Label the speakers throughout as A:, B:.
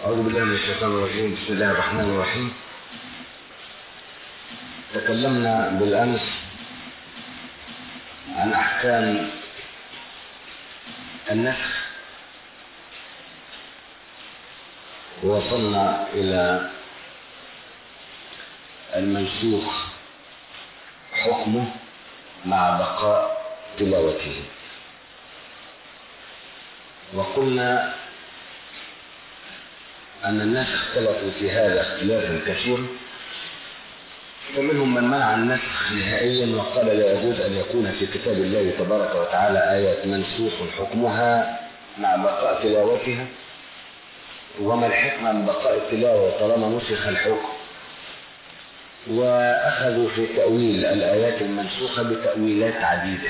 A: أعوذ بالله من الشيطان الرجيم بسم الله الرحمن الرحيم تكلمنا بالأمس عن أحكام النسخ ووصلنا إلى المنسوخ حكمه مع بقاء تلاوته وقلنا أن الناس اختلفوا في هذا اختلافا كثيرا فمنهم من منع النسخ نهائيا وقال لا يجوز أن يكون في كتاب الله تبارك وتعالى آيات منسوخ حكمها مع بقاء تلاوتها وما الحكمة من بقاء التلاوة طالما نسخ الحكم وأخذوا في تأويل الآيات المنسوخة بتأويلات عديدة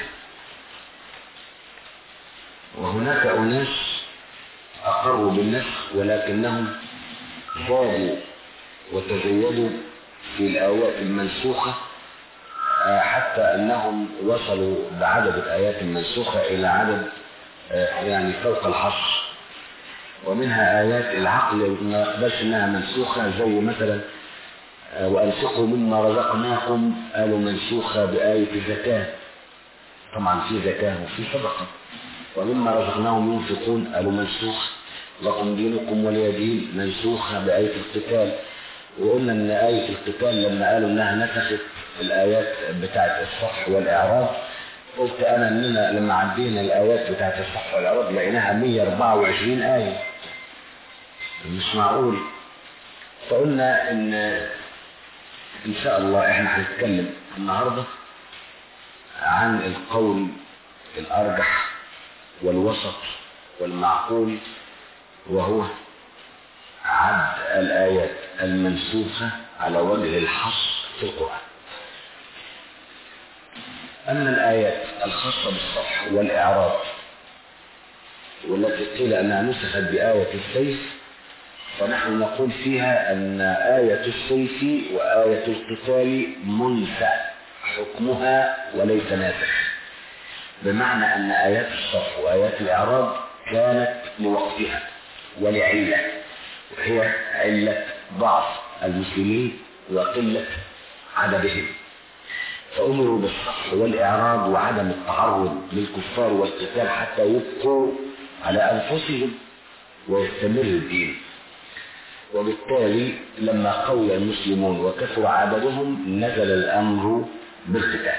A: وهناك أناس أقروا بالنسخ ولكنهم زادوا وتزيدوا في الآيات المنسوخة حتى أنهم وصلوا بعدد الآيات المنسوخة إلى عدد يعني فوق الحصر ومنها آيات العقل ما يقبلش إنها منسوخة زي مثلا وأنفقوا مما رزقناكم قالوا منسوخة بآية الزكاة طبعا في زكاة وفي صدقة ومما رزقناهم ينفقون قالوا منسوخ لكم دينكم ولي دين منسوخة بآية القتال وقلنا ان آية القتال لما قالوا انها نسخت الآيات بتاعت الصح والإعراض قلت انا اننا لما عدينا الآيات بتاعت الصح والإعراض لقيناها 124 آية مش معقول فقلنا ان ان شاء الله احنا هنتكلم النهاردة عن القول الارجح والوسط والمعقول وهو عد الآيات المنسوخة على وجه الحصر في القرآن أما الآيات الخاصة بالصفح والإعراض والتي قيل أنها نسخت بآية السيف فنحن نقول فيها أن آية السيف وآية القتال منسى حكمها وليس ناسخ بمعنى أن آيات الصف وآيات الإعراض كانت لوقتها ولعلة وهي علة ضعف المسلمين وقلة عددهم فأمروا بالصف والإعراض وعدم التعرض للكفار والقتال حتى يبقوا على أنفسهم ويستمر الدين وبالتالي لما قوي المسلمون وكثر عددهم نزل الأمر بالقتال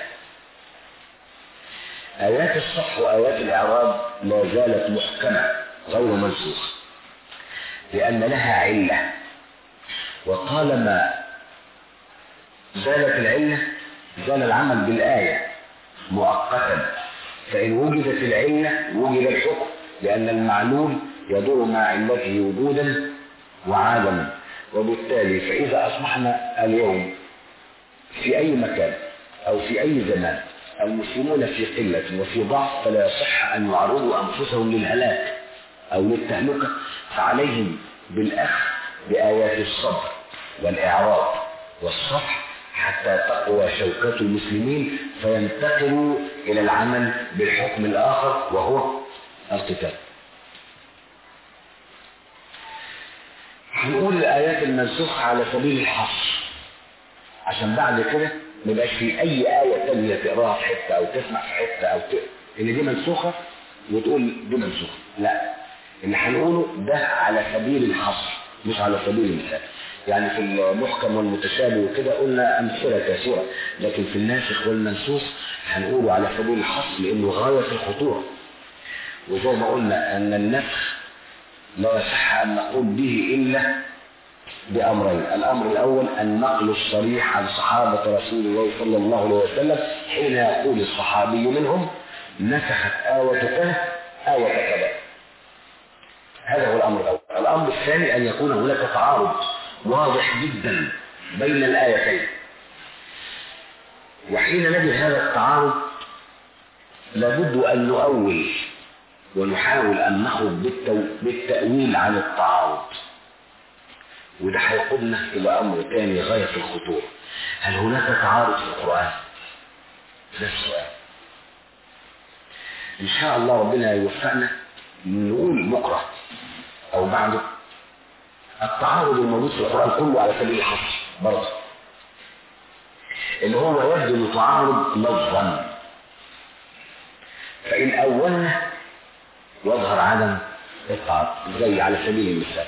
A: آيات الصح وآيات الإعراض لا زالت محكمة غير منسوخة لأن لها علة وطالما زالت العلة زال العمل بالآية مؤقتا فإن وجدت العلة وجد الحكم لأن المعلول يدور مع علته وجودا وعالما وبالتالي فإذا أصبحنا اليوم في أي مكان أو في أي زمان المسلمون في قلة وفي ضعف فلا يصح أن يعرضوا أنفسهم للهلاك أو للتهلكة فعليهم بالأخذ بآيات الصبر والإعراض والصفح حتى تقوى شوكة المسلمين فينتقلوا إلى العمل بالحكم الآخر وهو القتال هنقول الآيات المنسوخة على سبيل الحصر عشان بعد كده ما يبقاش في أي آية تانية تقراها في حتة أو تسمع في حتة أو ت... إن دي منسوخة وتقول دي منسوخة لا اللي هنقوله ده على سبيل الحصر مش على سبيل المثال يعني في المحكم والمتشابه وكده قلنا أمثلة كثيرة لكن في الناسخ والمنسوخ هنقوله على سبيل الحصر لأنه غاية في الخطورة وزي ما قلنا أن النسخ لا يصح أن نقول به إلا بأمرين الأمر الأول النقل الصريح عن صحابة رسول الله صلى الله عليه وسلم حين يقول الصحابي منهم نسخت آية كذا آية كذا هذا هو الأمر الأول الأمر الثاني أن يكون هناك تعارض واضح جدا بين الآيتين وحين نجد هذا التعارض لابد أن نؤول ونحاول أن نخرج بالتو... بالتأويل عن التعارض وده هيقودنا إلى أمر تاني غاية في الخطورة هل هناك تعارض في القرآن؟ ده السؤال إن شاء الله ربنا يوفقنا نقول بكرة أو بعده التعارض الموجود في القرآن كله على سبيل الحصر برضه اللي هو يبدو انه تعارض لفظا فإن أولنا يظهر عدم التعارض زي على سبيل المثال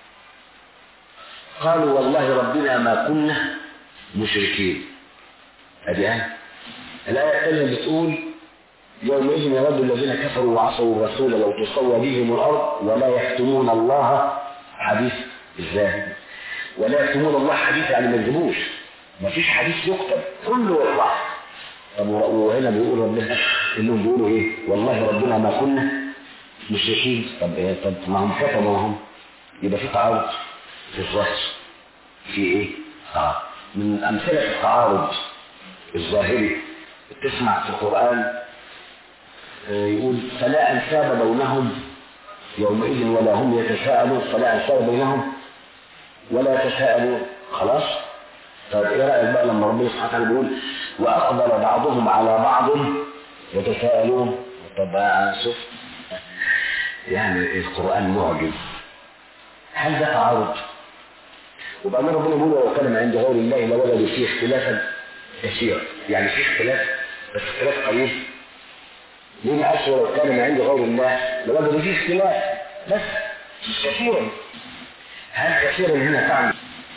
A: قالوا والله ربنا ما كنا مشركين ادي آية الآية الثانية بتقول يومئذ يود الذين كفروا وعصوا الرسول لو تسوى بهم الأرض ولا يكتمون الله حديث ازاي ولا يكتمون الله حديث يعني ما يكذبوش ما فيش حديث يكتب كله يطلع طب وهنا بيقول ربنا انهم بيقولوا ايه والله ربنا ما كنا مشركين طب ايه طب ما هم كتبوا هم يبقى في تعارض في الظاهر في ايه اه من امثله التعارض الظاهري تسمع في القران يقول فلا انساب بينهم يومئذ ولا هم يتساءلون فلا انساب بينهم ولا يتساءلون خلاص طب ايه رايك بقى لما ربنا سبحانه وتعالى بيقول واقبل بعضهم على بعض يتساءلون طب شوف يعني القران معجز هل ده تعارض وبعدين ربنا بيقول وكلم عند غير الله لوجدوا فيه اختلافا كثيرا يعني في اختلاف بس اختلاف قليل ليه ما قالش ولو كان من عند غير الله لوجدوا فيه اختلاف بس مش كثيرا هل كثيرا هنا تعني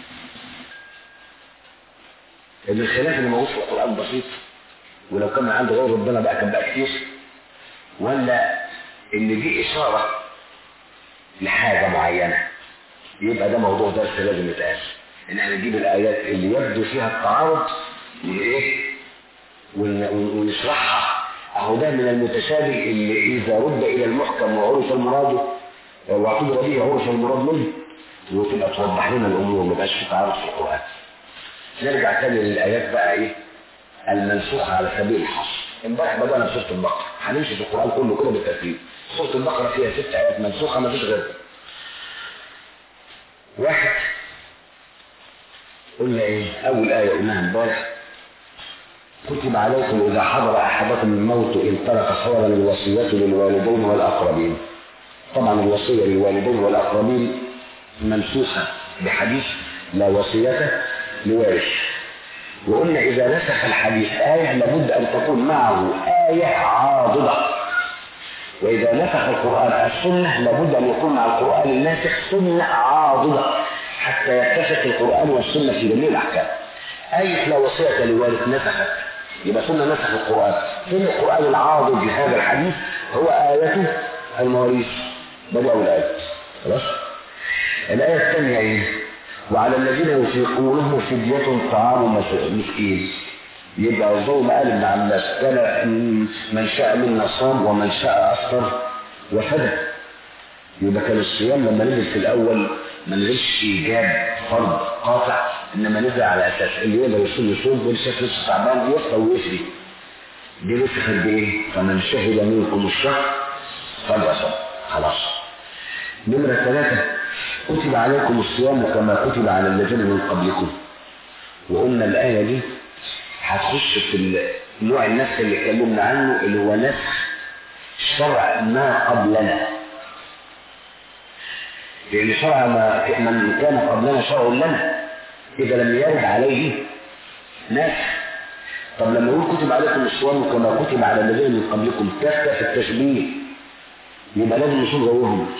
A: ان الخلاف اللي موجود في القران بسيط ولو كان من عند غير ربنا بقى كان بقى كتير ولا ان دي اشاره لحاجه معينه يبقى ده موضوع درس لازم يتقال ان احنا نجيب الايات اللي يبدو فيها التعارض وايه ونشرحها اهو ده من المتشابه اللي اذا رد الى المحكم وعرف المراد واعتبر به عرف المراد منه وتبقى توضح لنا الامور ما يبقاش في تعارض في القران نرجع تاني للايات بقى ايه المنسوخه على سبيل الحصر امبارح بدانا بسوره البقره هنمشي في القران كله كده بالترتيب سوره البقره فيها ست ايات منسوخه ما فيش غيرها واحد قلنا ايه اول ايه قلناها امبارح كتب عليكم اذا حضر احدكم الموت ان ترك خيرا الوصيه للوالدين والاقربين طبعا الوصيه للوالدين والاقربين منسوخه بحديث لا وصيه لوارث وقلنا اذا نسخ الحديث ايه لابد ان تكون معه ايه عاضده وإذا نسخ القرآن السنة لابد أن يكون مع القرآن الناسخ سنة عاضدة حتى يتفق القرآن والسنة في جميع الأحكام آية لا وصية لوارث نسخت يبقى سنة نسخ القرآن فين القرآن العاضد لهذا الحديث هو آية المواريث ده أول آية خلاص الآية الثانية إيه وعلى الذين يطيقونه فدية طعام مسكين يبقى زي ما قال ابن عباس كان من شاء منا صام ومن شاء افطر وفدى يبقى كان الصيام لما نزل في الاول ما نزلش جاب فرض قاطع انما نزل على اساس اللي يقدر يصوم يصوم واللي شاف نفسه تعبان يفطر ويشري دي نسخت بايه؟ فمن شهد منكم الشهر فليصم خلاص نمرة ثلاثة كتب عليكم الصيام كما كتب على الذين من قبلكم وقلنا الآية دي هتخش في نوع النسخ اللي اتكلمنا عنه اللي هو نسخ شرع ما قبلنا لأن شرع ما من كان قبلنا شرع لنا إذا لم يرد عليه نسخ طب لما يقول كتب عليكم الصيام كما كتب على الذين من قبلكم تفتح في التشبيه يبقى لازم نصوم زيهم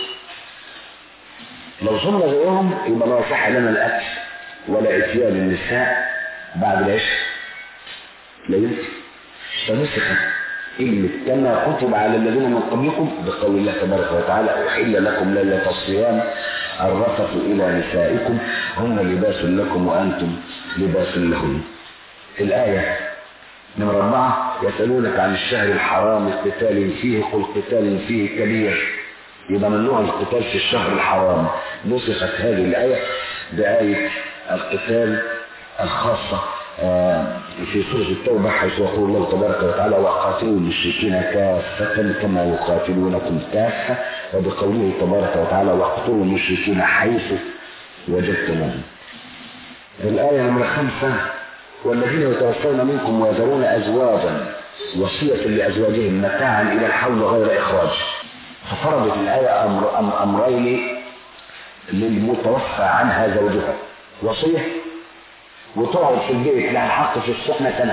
A: لو صمنا زيهم يبقى لا يصح لنا الأكل ولا إتيان النساء بعد العشاء لا يمكن فنسخت كلمة كما كتب على الذين من قبلكم بقول الله تبارك وتعالى أحل لكم ليلة الصيام الرفث إلى نسائكم هن لباس لكم وأنتم لباس لهن الآية نمرة أربعة يسألونك عن الشهر الحرام قتال فيه قل قتال فيه كبير يبقى ممنوع القتال في الشهر الحرام نسخت هذه الآية بآية القتال الخاصة في سورة التوبة حيث يقول الله تبارك وتعالى وقاتلوا المشركين كافة كما يقاتلونكم كافة وبقوله تبارك وتعالى واقتلوا المشركين حيث وجدتموهم الآية نمرة خمسة والذين يتوفون منكم ويذرون أزواجا وصية لأزواجهم متاعا إلى الحول غير إخراج ففرضت الآية أمر أم أمرين للمتوفى عنها زوجها وصية وتقعد في البيت لها الحق في السكنة سنة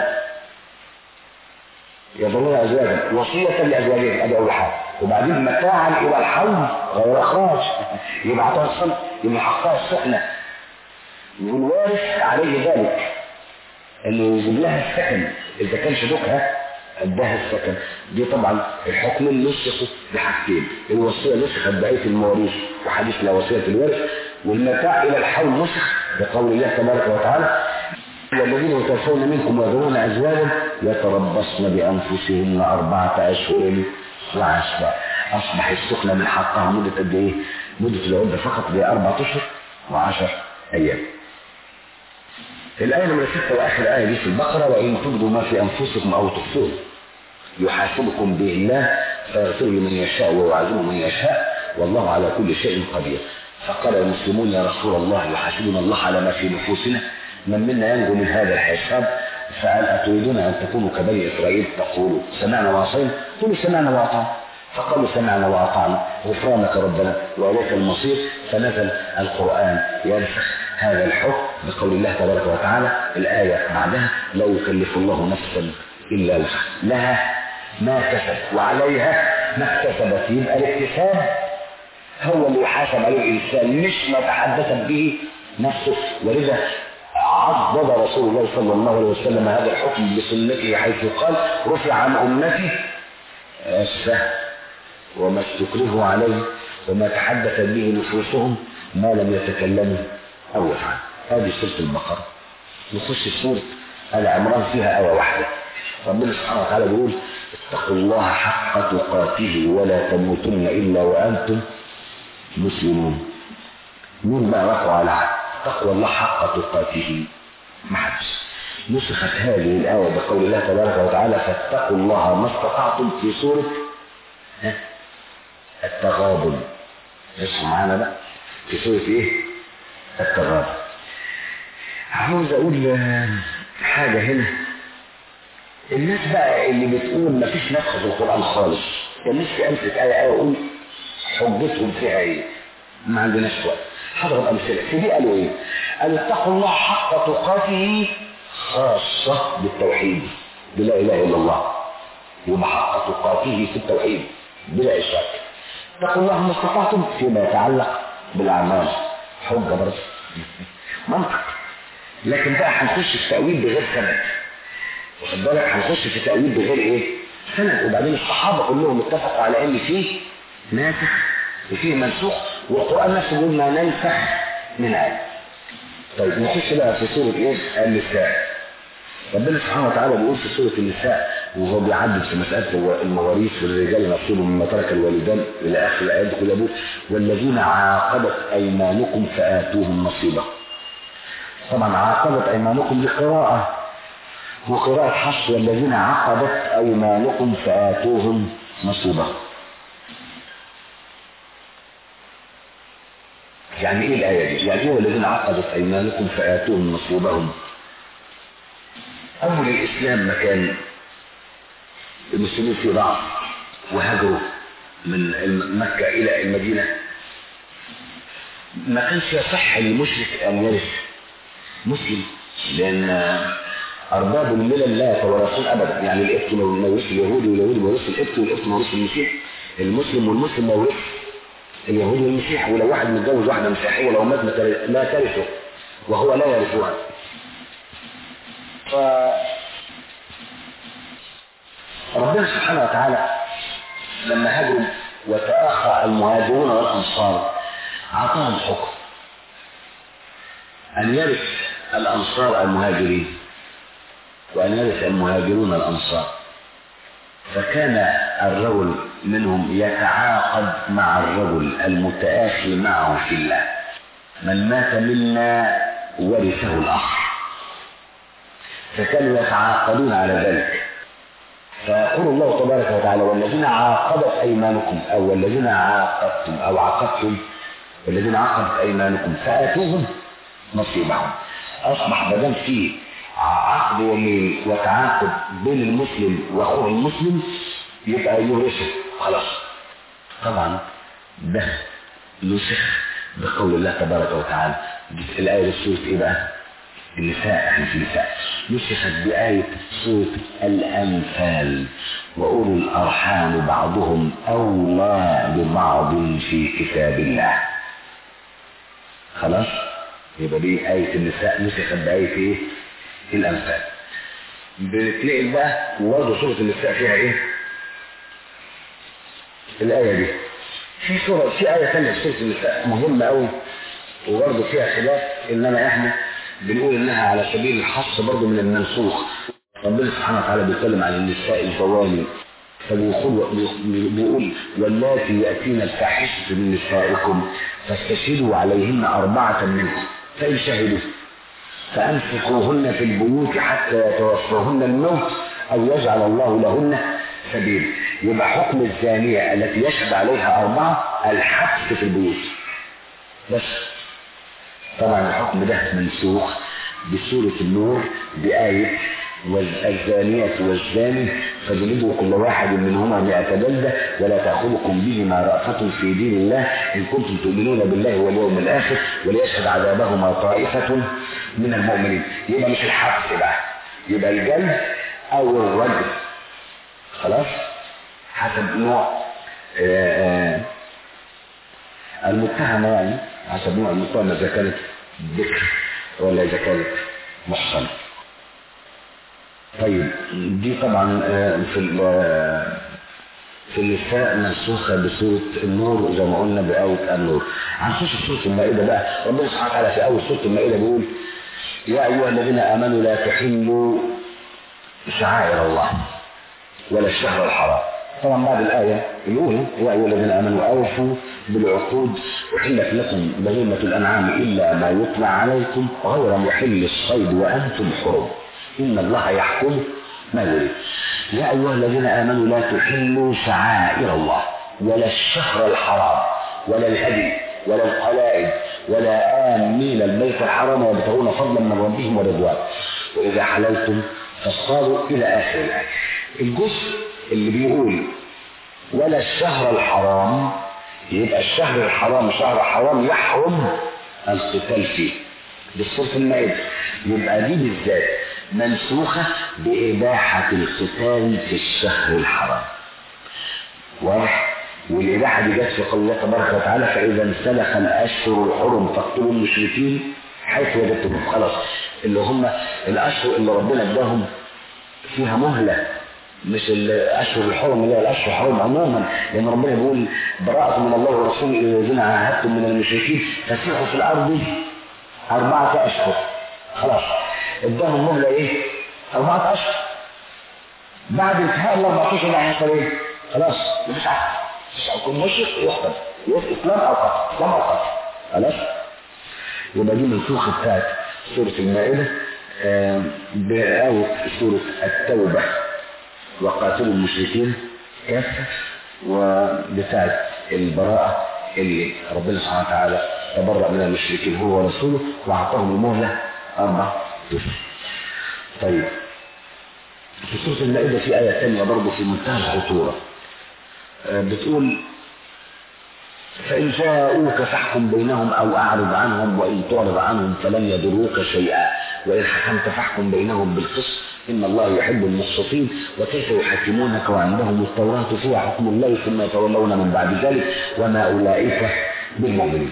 A: يضلها أزواجا وصية لأزواجهم أدي أول حاجة وبعدين متاعا إلى الحول غير إخراج يبقى توصل يبقى حقها السكنة والوارث عليه ذلك انه يجيب لها السكن اذا كان شبكها اداها السكن دي طبعا الحكم نسخوا بحاجتين الوصيه نسخت بقيه المواريث وحديث لا وصيه الورث والمتاع الى الحول نسخ بقول الله تبارك وتعالى والذين يتوفون منكم ويذرون ازواجا يتربصن بانفسهن اربعه اشهر وعشرة اصبح السكنه من حقها مده قد ايه؟ مده العده فقط باربعه اشهر وعشر ايام الآية نمرة 6 وآخر آية دي في البقرة وإن تبدوا ما في أنفسكم أو تخفوه يحاسبكم به الله فيغفر لمن يشاء ويعذب من يشاء والله على كل شيء قدير فقال المسلمون يا رسول الله يحاسبنا الله على ما في نفوسنا من منا ينجو من هذا الحساب فهل أتريدون أن تكونوا كبني إسرائيل تقولوا سمعنا وعصينا قولوا سمعنا وأطعنا فقالوا سمعنا وأطعنا غفرانك ربنا وإليك المصير فنزل القرآن ينسخ هذا الحكم بقول الله تبارك وتعالى الآية بعدها لا يكلف الله نفسا إلا وسعها لها ما كسبت وعليها ما اكتسبت يبقى الاكتساب هو اللي يحاسب عليه الإنسان مش ما تحدثت به نفسه ولذا عضد رسول الله صلى الله عليه وسلم هذا الحكم بسنته حيث قال رفع عن أمتي السهل وما استكرهوا عليه وما تحدث به نفوسهم ما لم يتكلموا أو يفعل هذه سورة البقرة نخش سورة آل عمران فيها آية واحدة ربنا سبحانه وتعالى بيقول اتقوا الله حق تقاته ولا تموتن إلا وأنتم مسلمون مين بقى وقعوا على تقوى الله حق تقاته ما حدش نسخت هذه الآية بقول الله تبارك وتعالى فاتقوا الله ما استطعتم في سورة التغابن اسمعوا معانا بقى في سورة ايه التغابن عاوز اقول حاجة هنا الناس بقى اللي بتقول ما فيش نسخ في القرآن خالص الناس ألفت آية آية أقول حجتهم فيها إيه ما عندناش وقت حضر أمثلة في دي قالوا إيه قالوا اتقوا الله حق تقاته خاصة بالتوحيد بلا إله إلا الله يبقى حق تقاته في التوحيد بلا إشراك اتقوا الله ما استطعتم فيما يتعلق بالأعمال حجة برضه منطق لكن بقى هنخش في تأويل بغير سند واخد بالك هنخش في تأويل بغير ايه؟ سند وبعدين الصحابة كلهم اتفقوا على ان فيه ناسخ وفيه منسوخ والقرآن نفسه بيقول ما ننسخ من آية. طيب نخش بقى في سورة ايه؟ النساء. ربنا سبحانه وتعالى بيقول في سورة النساء وهو بيعدد في مسألة المواريث والرجال نصيب مما ترك الوالدان إلى آخر الآيات كلها بيقول والذين عاقبت أيمانكم فآتوهم نصيبهم. طبعا عاقبت أيمانكم لقراءة وقراءة حفص والذين عقدت أيمانكم فآتوهم نصيبهم يعني ايه الآية دي؟ يعني ايه والذين عقدت أيمانكم فآتوهم نصيبهم أول الإسلام ما كان المسلمين في ضعف وهاجروا من مكة إلى المدينة ما كانش يصح للمشرك أن يرث مسلم لأن أرباب الملل لا يتوارثون أبدا يعني الإبت مورث اليهودي واليهودي مورث الإبت والإبت مورث المسيح المسلم والمسلم مورث اليهودي والمسيح ولو واحد متجوز واحدة مسيحية لو مات لا ترثه وهو لا يرثها ف ربنا سبحانه وتعالى لما هاجروا وتآخى المهاجرون والأنصار أعطاهم الحكم أن يرث الأنصار المهاجرين وأن يرث المهاجرون الأنصار فكان الرجل منهم يتعاقد مع الرجل المتآخي معه في الله من مات منا ورثه الأخ فكانوا يتعاقدون على ذلك فيقول الله تبارك وتعالى والذين عاقبت أيمانكم أو والذين عاقدتم أو عاقدتم والذين عاقدت أيمانكم فآتوهم نصيبهم أصبح بدل في عقد يمين وتعاقد بين المسلم واخوه المسلم يبقى يورثه خلاص طبعا ده نسخ بقول الله تبارك وتعالى الآية دي سورة إيه بقى؟ النساء احنا في النساء نسخت بآية سورة الأنفال وأولو الأرحام بعضهم أولى ببعض في كتاب الله خلاص يبقى دي آية النساء نسخت بآية إيه؟ الأنفال بتلاقي بقى وبرضه سورة النساء فيها إيه؟ الآية دي في سورة في آية ثانية في سورة النساء مهمة أوي وبرضه فيها خلاف إنما إحنا بنقول إنها على سبيل الحص برضه من المنسوخ ربنا سبحانه وتعالى بيتكلم عن النساء الظوالم فبيقول بيقول واللاتي يأتين الفاحشة من نسائكم فاستشهدوا عليهن أربعة منكم فإن شهدوا فأمسكوهن في البيوت حتى يتوفاهن الموت أو يجعل الله لهن سبيل يبقى حكم الزانية التي يشهد عليها أربعة الحبس في البيوت بس طبعا الحكم ده منسوخ بسورة النور بآية والزانية والزاني فجلدوا كل واحد منهما مئة جلدة ولا تأخذكم بهما رأفة في دين الله إن كنتم تؤمنون بالله واليوم الآخر وليشهد عذابهما طائفة من المؤمنين يبقى مش الحبس بقى يبقى الجلد أو الرجل خلاص حسب نوع آآ آآ المتهمة يعني حسب نوع المتهمة إذا كانت ذكر ولا إذا كانت محصنة طيب دي طبعا في في النساء منسوخه بسوره النور زي ما قلنا بآية النور هنخش في سوره المائده بقى ربنا سبحانه وتعالى في اول سوره المائده بيقول يا ايها الذين امنوا لا تحلوا شعائر الله ولا الشهر الحرام طبعا بعد الآية الأولى يا أيها الذين آمنوا أوفوا بالعقود أحلت لكم بهيمة الأنعام إلا ما يطلع عليكم غير محل الصيد وأنتم حرم إن الله يحكم ما يريد يا أيها الذين آمنوا لا تحلوا شعائر الله ولا الشهر الحرام ولا الهدي ولا القلائد ولا آمين البيت الحرام ويبتغون فضلا من ربهم ورضوان وإذا حللتم فاصطادوا إلى آخر الآية الجزء اللي بيقول ولا الشهر الحرام يبقى الشهر الحرام شهر حرام يحرم القتال فيه بالصوت المائدة يبقى دي بالذات منسوخة بإباحة القتال في الشهر الحرام واضح والإباحة دي جت في قول الله تبارك وتعالى فإذا انسلخ الأشهر الحرم فاقتلوا المشركين حيث وجدتموهم خلاص اللي هم الأشهر اللي ربنا اداهم فيها مهلة مش الاشهر الحرم اللي هي الاشهر الحرم عموما لان ربنا بيقول براءة من الله ورسوله الذين عاهدتم من المشركين فسيحوا في الارض اربعة اشهر خلاص اداهم مهلة ايه؟ اربعة اشهر بعد انتهاء الاربعة اشهر ده هيحصل ايه؟ خلاص مفيش عهد مفيش عهد كل مشرك يقتل اسلام او قتل اسلام او قتل خلاص يبقى دي منسوخة بتاعت سورة المائدة آه بآية سورة التوبة وقاتلوا المشركين كافة وبتاعة البراءة اللي ربنا سبحانه وتعالى تبرأ من المشركين هو ورسوله وأعطاهم المهلة أربع أشهر. طيب في سورة المائدة في آية ثانية برضه في منتهى الخطورة بتقول فإن جاءوك فاحكم بينهم أو أعرض عنهم وإن تعرض عنهم فلن يضروك شيئا وإن حكمت فاحكم بينهم بالقسط إن الله يحب المقسطين وكيف يحكمونك وعندهم التوراة فيها حكم الله ثم يتولون من بعد ذلك وما أولئك بالمؤمنين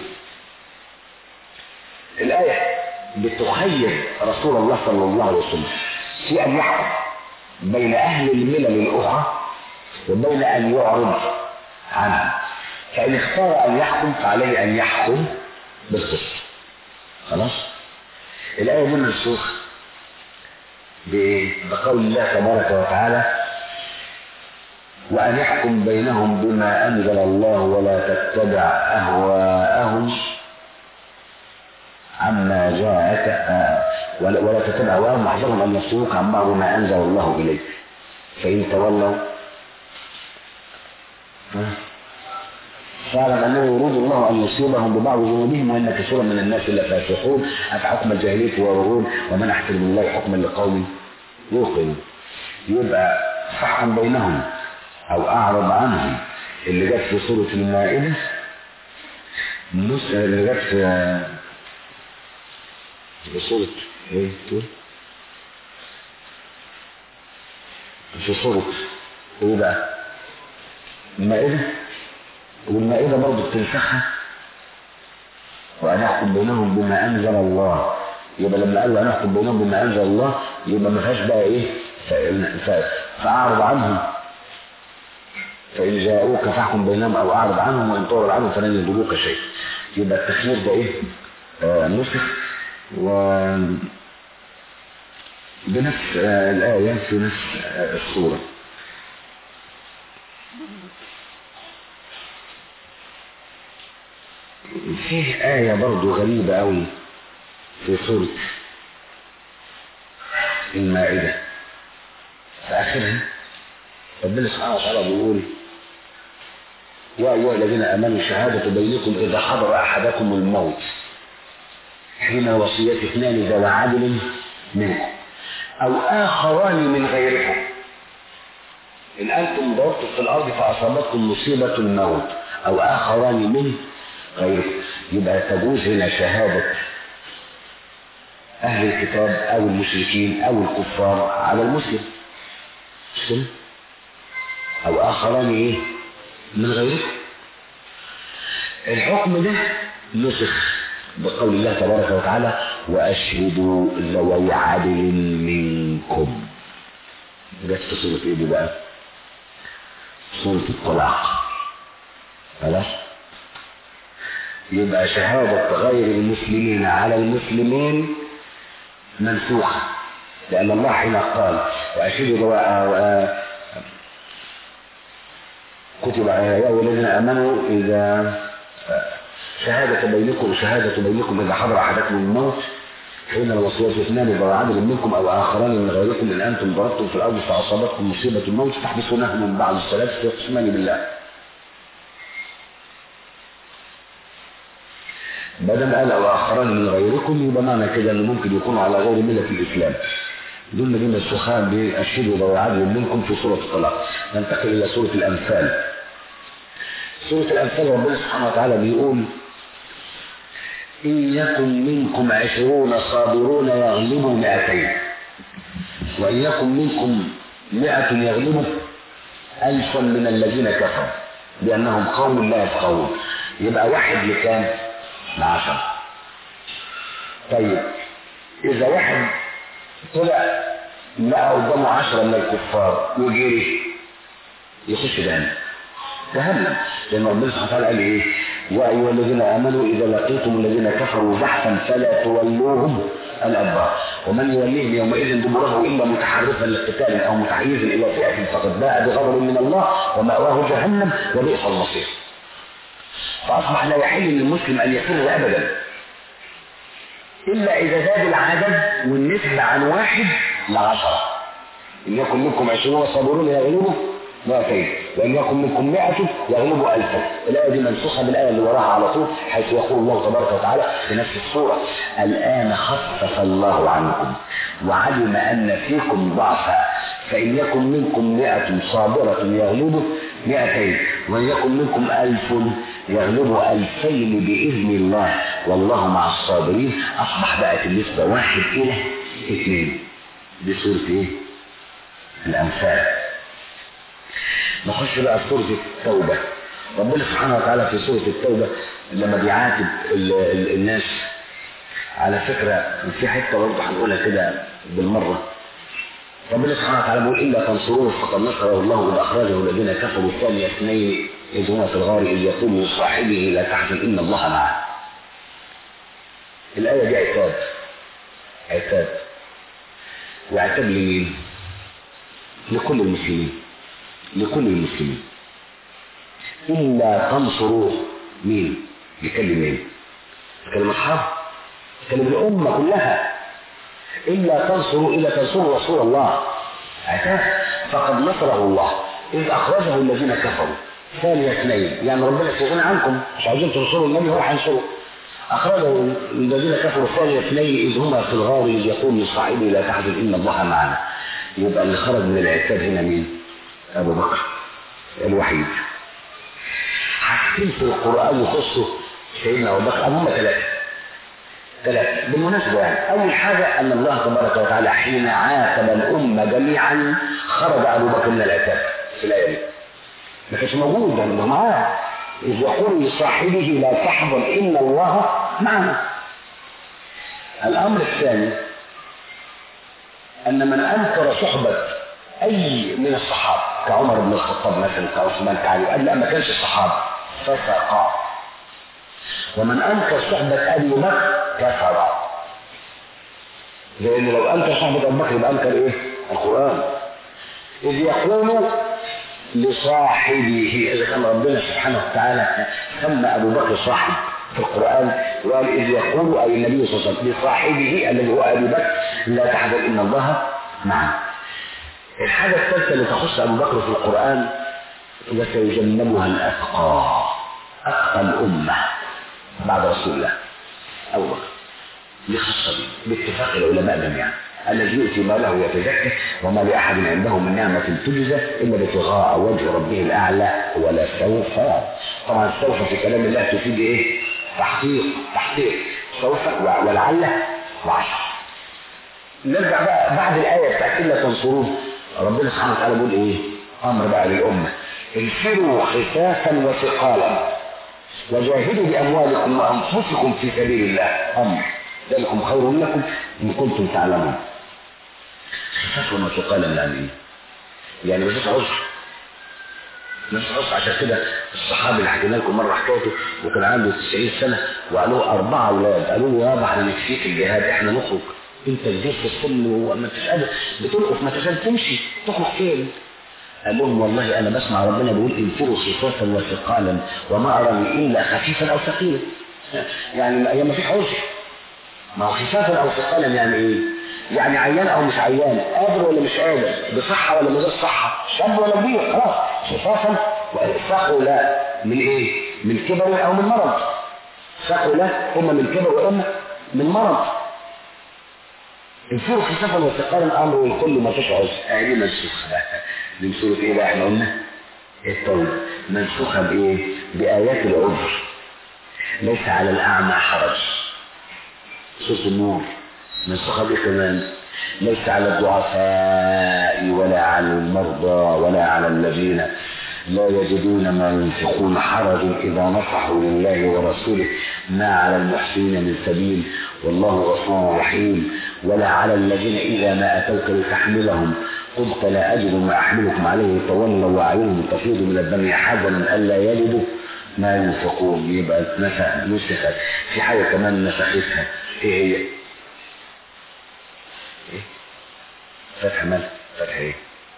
A: الآية بتخير رسول الله صلى الله عليه وسلم في أن يحكم بين أهل الملل الأخرى وبين أن يعرض عنهم فإن اختار أن يحكم فعليه أن يحكم بالقسط خلاص الآية دي منسوخ بقول الله تبارك وتعالى وأن يحكم بينهم بما أنزل الله ولا تتبع أهواءهم عما جاءك ولا, ولا تتبع أهواءهم واحذرهم أن يصدوك عن بعض ما أنزل الله إليك فإن تولوا فاعلم انه يريد الله ان يصيبهم ببعض ذنوبهم وان كثيرا من الناس لفاسقون افحكم الجاهليه يبغون ومن احسن من الله حكما لقوم يوقن يبقى فحكم بينهم او اعرض عنهم اللي جت في سوره المائده النسخة اللي جت في في سورة ايه تقول؟ في سورة ايه بقى؟ المائدة والمائدة برضه بتنسخها وأن يحكم بينهم بما أنزل الله يبقى لما قالوا أن يحكم بينهم بما أنزل الله يبقى ما فيهاش بقى إيه ف- ف- فأعرض عنهم فإن جاءوك فاحكم بينهم أو أعرض عنهم وإن تعرض عنهم فلن يضروك شيء يبقى التخيير ده إيه آه نسخ و بنفس آه الآية في نفس آه الصورة فيه آية برضو غريبة أوي في سورة المائدة في آخرها ربنا سبحانه وتعالى بيقول يا أيها الذين آمنوا شهادة بينكم إذا حضر أحدكم الموت حين وصية اثنان ذوى عدل منكم أو آخران من غيركم إن أنتم ضربتم في الأرض فأصابتكم مصيبة الموت أو آخران من غيركم يبقى تجوز هنا شهادة أهل الكتاب أو المشركين أو الكفار على المسلم مش كده؟ أو آخران إيه؟ من غيركم الحكم ده نسخ بقول الله تبارك وتعالى وأشهدوا ذوي عدل منكم جت في سورة إيه دي بقى؟ سورة الطلاق خلاص؟ يبقى شهادة غير المسلمين على المسلمين منسوخة لأن الله حين قال وأشهدوا ذوي كتب يا أيها الذين آمنوا إذا شهادة بينكم شهادة بينكم إذا حضر أحدكم الموت حين الوصية اثنان ذوى عدل منكم أو آخران من غيركم إن أنتم ضربتم في الأرض فأصابتكم مصيبة الموت تحبسونهم من بعض الصلاة فيقسمان بالله بدل قال أو آخران من غيركم يبقى معنى كده إنه ممكن يكونوا على غير ملة الإسلام دول دي منسوخة بأشهدوا ذوي عدل منكم في سورة الطلاق ننتقل إلى سورة الأنفال سورة الأنفال ربنا سبحانه وتعالى بيقول إن يكن منكم عشرون صابرون يغلبوا مئتين وإن يكن منكم مئة يغلبوا ألفا من الذين كفروا لأنهم قوم لا يفقهون يبقى واحد لكام؟ لعشرة طيب إذا واحد طلع لقى قدامه عشرة من الكفار وجري يخش جهنم جهنم لأن ربنا سبحانه وتعالى قال إيه؟ يا أيها الذين آمنوا إذا لقيتم الذين كفروا زحفا فلا تولوهم الأدبار ومن يوليهم يومئذ دبره إلا متحرفا لقتال أو متحيزا إلى فئة فقد باء بغضب من الله ومأواه جهنم وبئس المصير فأصبح لا يحل للمسلم أن يفر أبدا إلا إذا زاد العدد والنسبة عن واحد لعشرة إن يكن منكم عشرون صابرون يغلبوا مئتين وإن يكن منكم مئة يغلبوا ألفا الآية دي منسوخة بالآية اللي وراها على طول حيث يقول الله تبارك وتعالى في نفس السورة الآن خفف الله عنكم وعلم أن فيكم ضعفا فإن يكن منكم مئة صابرة يغلبوا مئتين وإن يكن منكم ألف يغلبوا ألفين بإذن الله والله مع الصابرين أصبح بقت النسبة واحد إلى اثنين دي سورة إيه؟ الأنفال نخش بقى في سورة التوبة ربنا سبحانه وتعالى في سورة التوبة لما بيعاتب ال ال الناس على فكرة في حتة برضه هنقولها كده بالمرة ربنا سبحانه وتعالى بيقول إلا تنصروه فقد نصره الله إذ أخرجه الذين كفروا ثاني اثنين إذ هما في الغار إذ يقول لصاحبه لا تحزن إن الله معه الآية دي عتاب عتاب وعتاب لمين؟ لكل المسلمين لكل المسلمين إلا تنصروه مين؟ يكلم مين؟ يكلم أصحابه يكلم الأمة كلها إلا تنصروا إلا تنصروا رسول الله عتاب فقد نصره الله إذ أخرجه الذين كفروا ثاني اثنين يعني ربنا استغنى عنكم مش عايزين تنصروا النبي هو هينصره أخرجه الذين كفروا ثاني اثنين إذ هما في الغار إذ يقول لصاحبه لا تحزن إن الله معنا يبقى اللي خرج من العتاب هنا مين؟ أبو بكر الوحيد حاجتين في القرآن يخصوا سيدنا ابو بكر هم ثلاثه ثلاثه بالمناسبه يعني اول حاجه ان الله تبارك وتعالى حين عاتب الامه جميعا خرج ابو بكر من العتاب في الايه دي ما كانش موجود ده معاه إذ يقول لصاحبه لا تحزن إن الله معنا الأمر الثاني أن من أنكر صحبة أي من الصحابة كعمر بن الخطاب مثلا كعثمان كعلي قال لا ما كانش صحابة فسقا ومن أنكر صحبة أبي بكر كفر لأن لو أنكر صحبة أبي بكر يبقى أنكر إيه؟ القرآن إذ يقول لصاحبه إذا كان ربنا سبحانه وتعالى سمى أبو بكر صاحب في القرآن وقال إذ يقول أي النبي صلى الله عليه وسلم لصاحبه الذي هو أبي بكر لا تحزن إن الله معنا الحاجة الثالثة اللي تخص أبو بكر في القرآن وسيجنبها الأتقى أتقى الأمة بعد رسول الله أبو بكر دي خاصة بيه باتفاق العلماء جميعا الذي يؤتي ماله يتزكى وما لأحد عنده من نعمة تجزى إلا ابتغاء وجه ربه الأعلى ولا سوف طبعا سوف في كلام الله تفيد إيه؟ تحقيق تحقيق سوف ولعل وعسى نرجع بقى بعد الآية بتاعت إلا تنصروه ربنا سبحانه وتعالى بيقول إيه؟ أمر بقى للأمة انفروا خفافا وثقالا وجاهدوا بأموالكم وأنفسكم في سبيل الله أمر ذلكم خير لكم إن كنتم تعلمون خفافا وثقالا يعني إيه؟ يعني مفيش عذر مفيش عذر عشان كده الصحابي اللي حكينا لكم مرة حكايته وكان عنده 90 سنة وقالوا أربعة أولاد قالوا له يابا احنا نكفيك الجهاد احنا نخرج انت كبير في السن وما انتش قادر بتلقف ما تزال تمشي تخرج فين؟ قال لهم والله انا بسمع ربنا بيقول انفروا خفافا وثقالا وما اراني الا خفيفا او ثقيلا يعني هي ما فيش عذر ما هو خفافا او ثقالا يعني ايه؟ يعني عيان او مش عيان قادر ولا مش قادر بصحه ولا من غير صحه شاب ولا كبير خلاص خفافا ثقلا من ايه؟ من كبر او من مرض ثقلا اما من كبر واما من مرض انفروا خفافا وثقالا امر الكل ما فيش عذر يعني منسوخه بقى دي سوره ايه بقى احنا قلنا؟ التوبه منسوخه بايه؟ بايات العذر ليس على الاعمى حرج سورة النور منسوخة دي كمان ليس على الضعفاء ولا على المرضى ولا على الذين لا يجدون ما ينفقون حرج إذا نصحوا لله ورسوله ما على المحسنين من سبيل والله غفور رحيم ولا على الذين إذا ما أتوك لتحملهم قلت لا أجد ما أحملكم عليه تولوا وأعينهم تفيض من الدم حزنا ألا يجدوا ما ينفقون يبقى نسخ نسخت في حاجة كمان نسختها ايه هي ايه فتح مال فتح ايه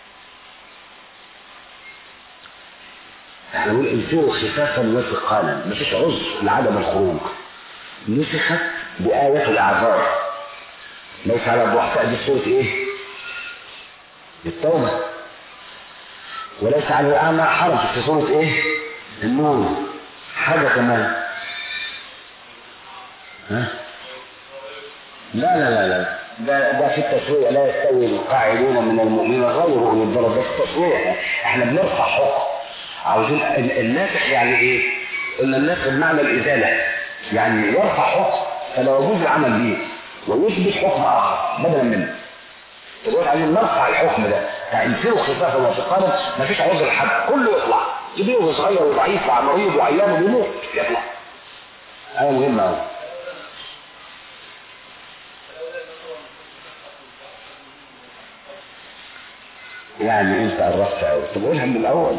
A: احنا بنقول انفروا خفافا وثقالا مفيش عذر لعدم الخروج نسخت بآية الأعذار ليس على الضعفاء دي سورة ايه التوبة وليس على الأعمى حرج في سورة ايه النور حاجة كمان ها لا لا لا لا ده ده في التسوية لا يستوي القاعدون من المؤمنين غير اولي الضرر ده في التسوية احنا بنرفع حكم عاوزين الناسخ يعني ايه؟ قلنا الناسخ بمعنى الازالة يعني يرفع حكم فلا يجوز العمل به ويثبت حكم اخر بدلا منه دلوقتي عايزين نرفع الحكم ده تنفروا خفافا وثقالا مفيش عذر حد كله يطلع كبير وصغير وضعيف ومريض وعيان وبيموت يطلع حاجه مهمه قوي يعني انت عرفت قوي طب قولها من الاول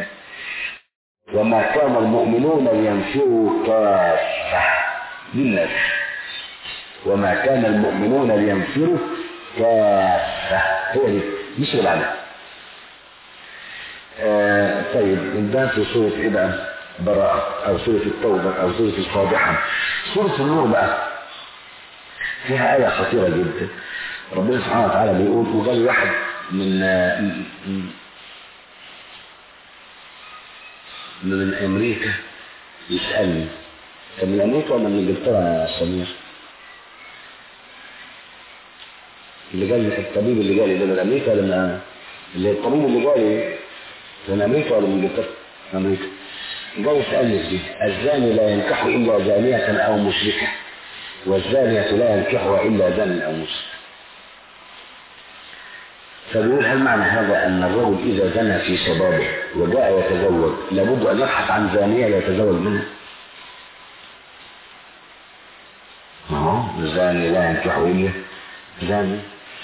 A: وما كان المؤمنون لينفروا كافه دي الناس وما كان المؤمنون لينفروا كافه هي دي مش العدد آه طيب ده في سورة ايه بقى؟ براءة او سورة التوبة او سورة الفاضحة سورة النور بقى فيها آية خطيرة جدا ربنا سبحانه وتعالى بيقول وقال واحد من من امريكا يسالني كان من امريكا ولا من انجلترا يا سمير؟ اللي جالي الطبيب اللي جالي ده من امريكا ولا من اللي الطبيب اللي جالي من امريكا ولا من انجلترا؟ من امريكا جاي تألف دي الزاني لا ينكح إلا زانية أو مشركة والزانية لا ينكحها إلا زان أو مشرك فبيقول هل معنى هذا أن الرجل إذا زنى في شبابه وجاء يتزوج لابد أن يبحث عن زانية يتزوج منها زاني لا ينكح إلا زاني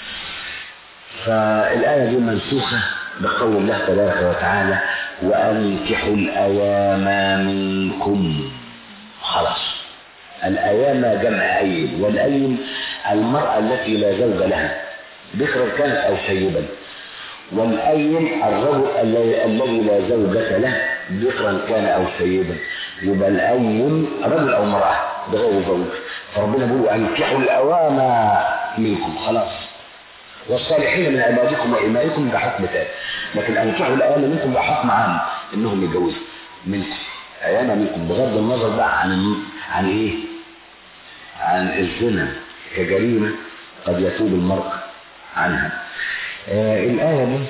A: فالآية دي منسوخة بقول الله تبارك وتعالى وأنكحوا الأيام منكم خلاص الأيام جمع أيم والأيم المرأة التي لا زوج لها ذكرا كانت أو سيبا والأيم الرجل الذي لا زوجة له ذكرا كان أو سيبا يبقى الأيم رجل أو مرأة بغير زوج فربنا بيقول أنكحوا الأوام منكم خلاص والصالحين من عبادكم وإمائكم ده حكم تاني لكن أنكحوا الأيام منكم ده حكم عام إنهم يتجوزوا منكم أيام منكم بغض النظر بقى عن عن إيه؟ عن الزنا كجريمة قد يتوب المرء عنها آه الآية دي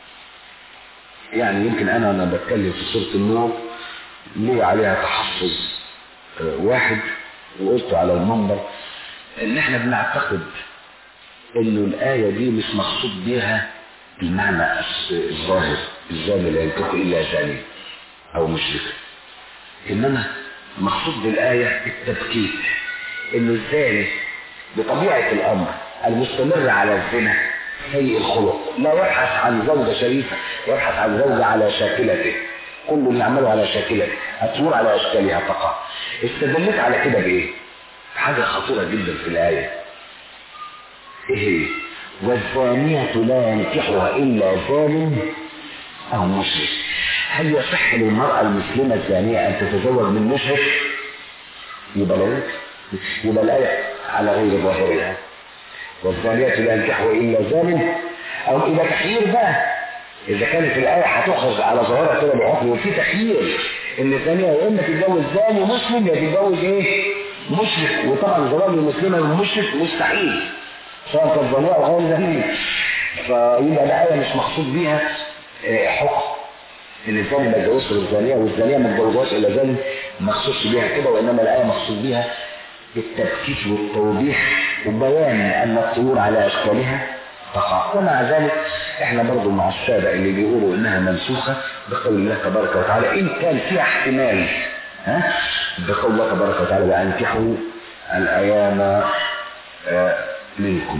A: يعني يمكن أنا أنا بتكلم في سورة النور ليه عليها تحفظ آه واحد وقلت على المنبر إن إحنا بنعتقد إنه الآية دي مش مقصود بيها المعنى الظاهر الزاني لا ينكح إلا زاني أو مشرك إنما مقصود بالآية التبكيت إنه الزاني بطبيعة الأمر المستمر على الزنا سيء الخلق لا يبحث عن زوجة شريفة يبحث عن زوجة على شاكلته كل يعمله على شاكلته هتمر على أشكالها فقط استدلت على كده بإيه؟ حاجة خطيرة جدا في الآية إيه هي؟ والزانية لا ينكحها إلا ظالم أو مشرك هل يصح للمرأة المسلمة الزانية أن تتزوج من مشرك؟ يبقى لا يبقى الآية على غير ظاهرها والزانية لا ينكحها إلا ظالم أو إلى تخيير بقى إذا كانت الآية هتؤخذ على ظاهرها كده بحكم وفي تخيير إن الزانية يا إما تتجوز زاني مسلم يا تتجوز إيه؟ مشرك وطبعا زواج المسلمة من مشرك مستحيل سواء كانت زانية أو غير زانية فيبقى الآية مش مقصود بيها حكم ان الزاني ما يتجوزش الزانيه والزانيه ما تتجوزهاش الا زاني ما خصوصش بيها كده وانما الايه مقصود بيها التبكيت والتوضيح وبيان ان الطيور على اشكالها تقع ومع ذلك احنا برضو مع السادة اللي بيقولوا انها منسوخة بقول الله تبارك وتعالى ان كان فيها احتمال ها بقول الله تبارك وتعالى وانكحوا الايام منكم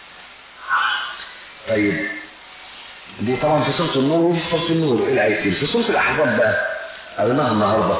A: طيب دي طبعا في سورة النور وفي سورة النور ايه الايتين في سورة الاحزاب بقى قريناها النهارده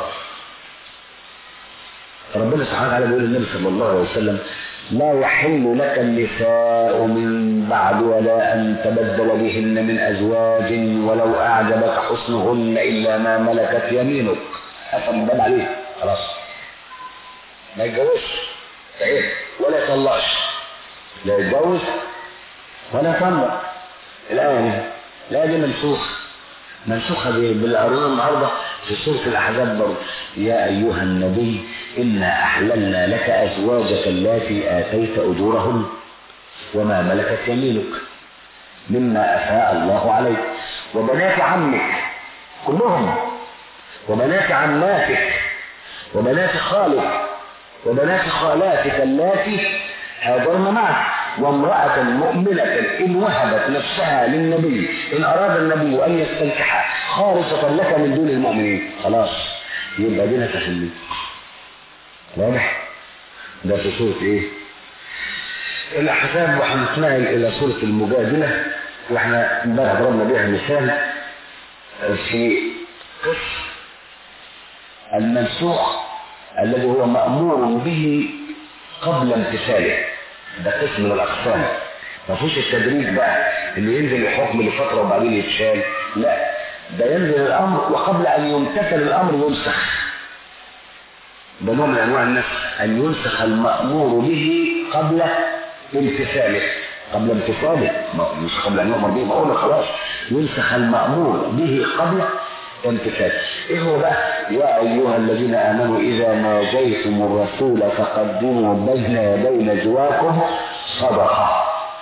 A: ربنا سبحانه وتعالى بيقول للنبي صلى الله عليه وسلم لا يحل لك النساء من بعد ولا أن تبدل بهن من أزواج ولو أعجبك حسنهن إلا ما ملكت يمينك أفهم بان عليه خلاص ما يتجوزش صحيح ولا يطلقش لا يتجوز ولا يطلق الآية دي الآية دي منسوخة منسوخة بالقرون النهارده في سورة الأحزاب برضه يا أيها النبي إنا أحللنا لك أزواجك اللاتي آتيت أجورهن وما ملكت يمينك مما أفاء الله عليك وبنات عمك كلهم وبنات عماتك وبنات خالك وبنات خالاتك اللاتي هاجرن معك وامرأة مؤمنة إن وهبت نفسها للنبي إن أراد النبي أن يستنكحها خالصة لك من دون المؤمنين خلاص يبقى دي تخلي واضح ده في سورة ايه الأحزاب وهنتنقل إلى سورة المجادلة واحنا امبارح ضربنا بيها مثال في قسم المنسوخ الذي هو مأمور به قبل امتثاله ده قسم من الأقسام ما فيش التدريج بقى اللي ينزل الحكم لفترة وبعدين يتشال لا ده ينزل الأمر وقبل أن يمتثل الأمر ينسخ ده نوع من أنواع النسخ أن ينسخ المأمور به قبل امتثاله قبل امتثاله مش قبل أن يؤمر به بقول خلاص ينسخ المأمور به قبل امتثاله ايه هو بقى يا ايها الذين امنوا اذا ناجيتم الرسول فقدموا بين يدي نجواكم صدقه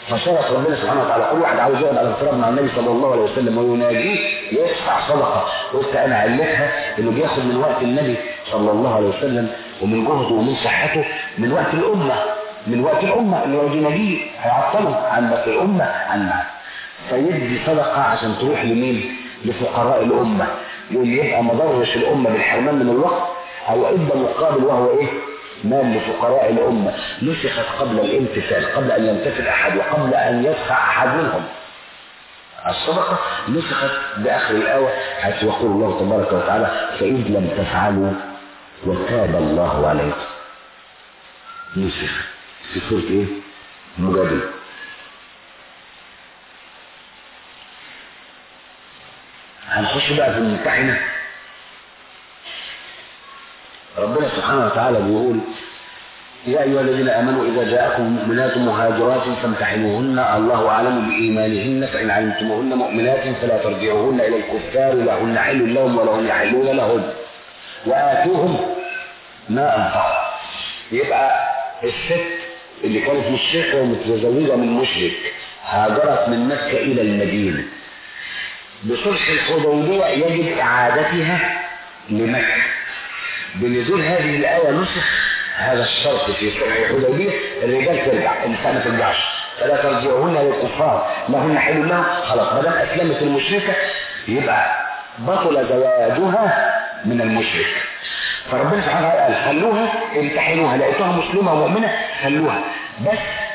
A: فشرط ربنا سبحانه وتعالى كل واحد عاوز يقعد على الفراغ مع النبي صلى الله عليه وسلم ويناجيه يدفع صدقه قلت انا علتها انه بياخد من وقت النبي صلى الله عليه وسلم ومن جهده ومن صحته من وقت الامه من وقت الامه اللي هو يناجيه هيعطله عن وقت الامه عن فيدي صدقه عشان تروح لمين؟ لفقراء الامه يقول يبقى ما ضرش الامه بالحرمان من الوقت او ادى مقابل وهو ايه؟ مال لفقراء الأمة نسخت قبل الامتثال قبل أن يمتثل أحد وقبل أن يدفع أحد منهم الصدقة نسخت بآخر الآية حيث يقول الله تبارك وتعالى فإذ لم تفعلوا وتاب الله عليكم نسخ في سورة إيه؟ مجادلة هنخش بقى في الممتحنة ربنا سبحانه وتعالى بيقول يا أيها الذين آمنوا إذا جاءكم مؤمنات مهاجرات فامتحنوهن الله أعلم بإيمانهن فإن علمتموهن مؤمنات فلا ترجعوهن إلى الكفار لهن حل لهم ولهم يحلون لهن وآتوهم ما أنفقوا يبقى الست اللي كانت مشركة ومتزوجة من مشرك هاجرت من مكة إلى المدينة بصلح الحديبية يجب إعادتها لمكة بنزول هذه الآية نسخ هذا الشرط في صلح الحديبية الرجال ترجع النساء ما ترجعش فلا ترجعوهن للكفار لهن حل لهم خلاص ما دام أسلمت المشركة يبقى بطل زواجها من المشرك فربنا سبحانه وتعالى قال خلوها امتحنوها لقيتوها مسلمة ومؤمنة خلوها بس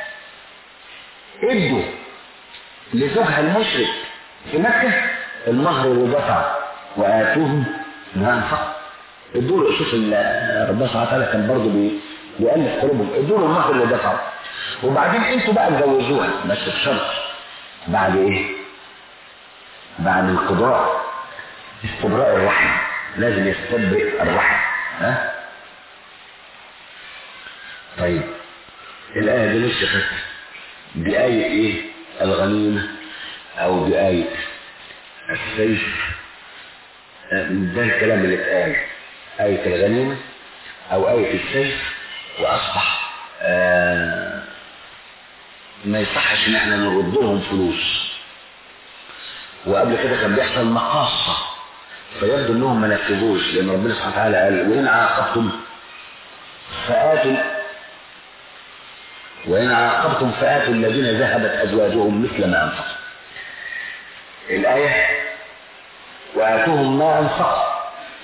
A: ادوا لزوجها المشرك في مكة المهر اللي دفع وآتوهم ما انفقوا ادوا له شوف ربنا سبحانه وتعالى كان برضه بي بيألف قلوبهم ادوا له المهر اللي دفعه وبعدين انتوا بقى اتجوزوها بس بشرط بعد ايه؟ بعد القضاء استبراء الرحم لازم يستبرئ الرحم ها؟ طيب الآية دي نسخت بآية ايه؟ الغنيمة أو بآية السيف ده الكلام اللي اتقال آية الغنيمة أو آية السيف وأصبح آه ما يصحش إن احنا نرد لهم فلوس وقبل كده كان بيحصل مقاصة فيبدو إنهم ما نفذوش لأن ربنا سبحانه وتعالى قال وإن عاقبتم فآتوا وإن عاقبتم فآتوا الذين ذهبت أزواجهم مثل ما أنفقوا الآية وآتوهم ما أنفقوا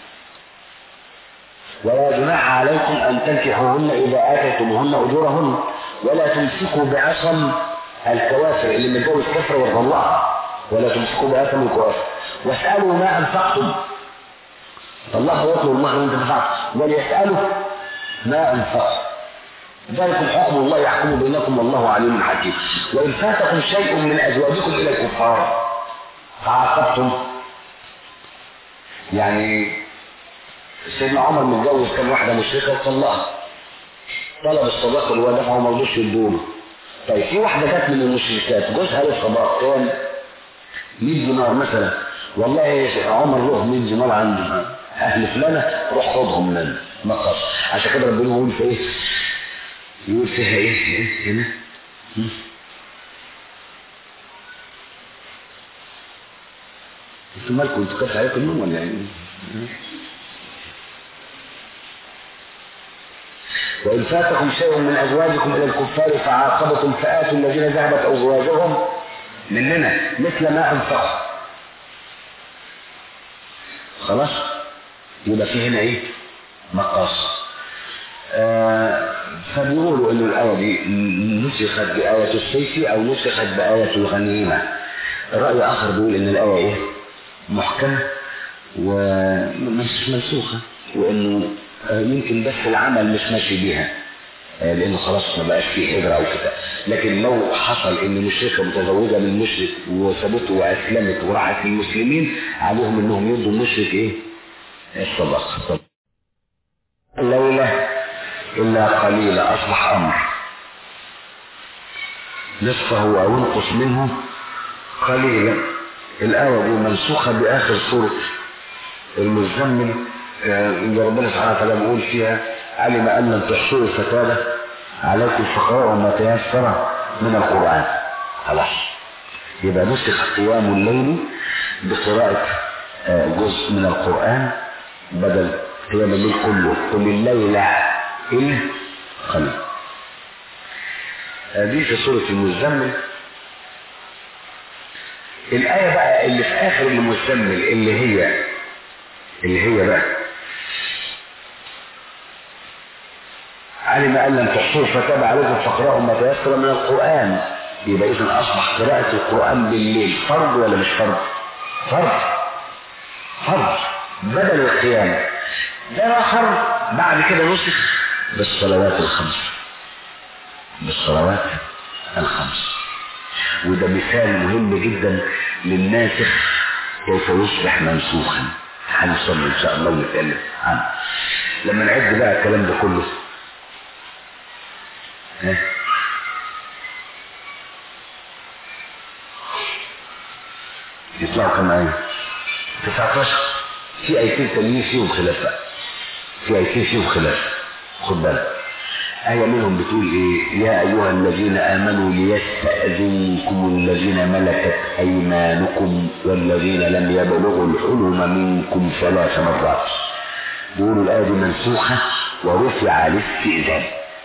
A: ولا جناح عليكم أن تنكحوهن إذا آتيتموهن أجورهن ولا تمسكوا بعصم الكوافر اللي متجوز كفر ويطلعها ولا تمسكوا بعصم الكوافر واسألوا ما أنفقتم الله يطلب المهر وانت دفعت وليسألوا ما أنفقتم ذلكم حكم الله يحكم بينكم والله عليم حكيم وإن فاتكم شيء من أزواجكم إلى الكفار فعاقبتم يعني سيدنا عمر متجوز كان واحدة مشركة وطلقها طلب الصداقة اللي هو دفعه ما رضوش يدوله طيب في واحدة جت من المشركات جوزها له صداق كام 100 دينار مثلا والله يا عمر له 100 دينار عندي اهل فلانة روح خدهم مني نقص عشان كده ربنا يقول في ايه يقول فيها ايه, إيه؟ هنا انتوا مالكم انتوا كفى عليكم النوم ولا ايه وإن فاتكم شيء من أزواجكم إلى الكفار فعاقبتم فآتوا الذين ذهبت أزواجهم مننا مثل ما أنفقوا خلاص يبقى في هنا إيه مقاص آه فبيقولوا إن الآية دي نسخت بآية السيف أو نسخت بآية الغنيمة رأي آخر بيقول إن الآية إيه محكمة ومش منسوخة وإنه يمكن بس العمل مش ماشي بيها لانه خلاص ما بقاش فيه هجره او كده لكن لو حصل ان مشركه متزوجه من مشرك وسابته واسلمت وراحت للمسلمين عليهم انهم يدوا المشرك ايه؟ الصدقه الليله الا قليلا اصبح امر نصفه او انقص منه قليلا الايه دي منسوخه باخر سوره المزمل اللي ربنا سبحانه وتعالى بيقول فيها علم ان لم تحصوا فتاب عليكم فقراء ما تيسر من القران خلاص يبقى نسخ قيام الليل بقراءة آه، جزء من القرآن بدل قيام الليل كله قل الليل إلا قليل آه، دي في سورة المزمل الآية بقى اللي في آخر المزمل اللي هي اللي هي بقى علم أن لم تحصوه فتاب عليكم فاقرأوا ما تيسر من القرآن يبقى إذا أصبح قراءة القرآن بالليل فرض ولا مش فرض؟ فرض فرض بدل القيام ده فرض بعد كده نسخ بالصلوات الخمس بالصلوات الخمس وده مثال مهم جدا للناسخ كيف يصبح منسوخا هنصلي ان شاء الله ونتكلم عنه لما نعد بقى الكلام ده كله ها يطلعوا كم آية 19 في آيتين تانيين فيهم خلاف بقى في آيتين فيهم خلاف خد بالك آية منهم بتقول إيه يا أيها الذين آمنوا ليستأذنكم الذين ملكت أيمانكم والذين لم يبلغوا الحلم منكم ثلاث مرات بيقولوا الآية دي منسوخة ورفع الاستئذان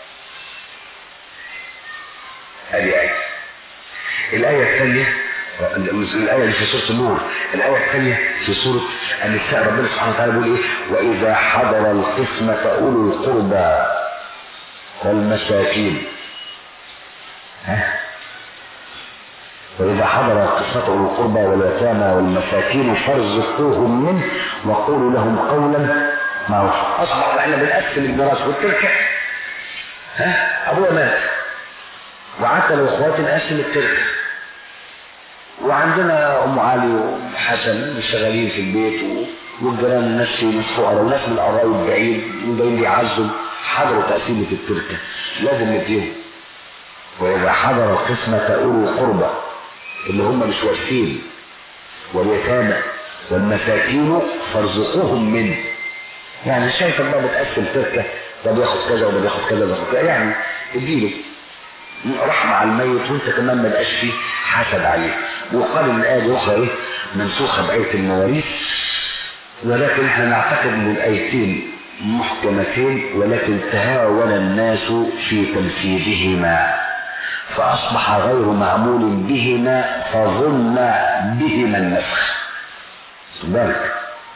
A: هذه آية الآية الثانية الآية اللي في سورة النور الآية الثانية في سورة النساء ربنا سبحانه وتعالى بيقول إيه وإذا حضر القسمة أولو القربى والمساكين ها وإذا حضر القسمة أولو القربى واليتامى والمساكين فارزقوهم منه وقولوا لهم قولا معروفا أصبح احنا بنقسم الميراث والتركة ها أبوه مات وعتل واخواتي نقسم التركة وعندنا ام علي وحسن شغالين في البيت و- والجيران الناس ناس فقراء وناس من القرايب بعيد وجايين بيعزوا حضروا تقسيمة التركة لازم نديهم وإذا حضر قسمة أولو القربى اللي هم مش وارثين واليتامى والمساكين فارزقوهم منه يعني شايف بقى بتقسم تركة ده بياخد كذا وده بياخد كذا وده بياخد كذا يعني اديله رحمة على الميت وانت كمان ما بقاش فيه حسد عليه وقال ان الآية دي أخرى إيه منسوخة بآية المواريث ولكن احنا نعتقد ان الآيتين محكمتين ولكن تهاون الناس في تنفيذهما فأصبح غير معمول بهما فظن بهما النسخ خد بالك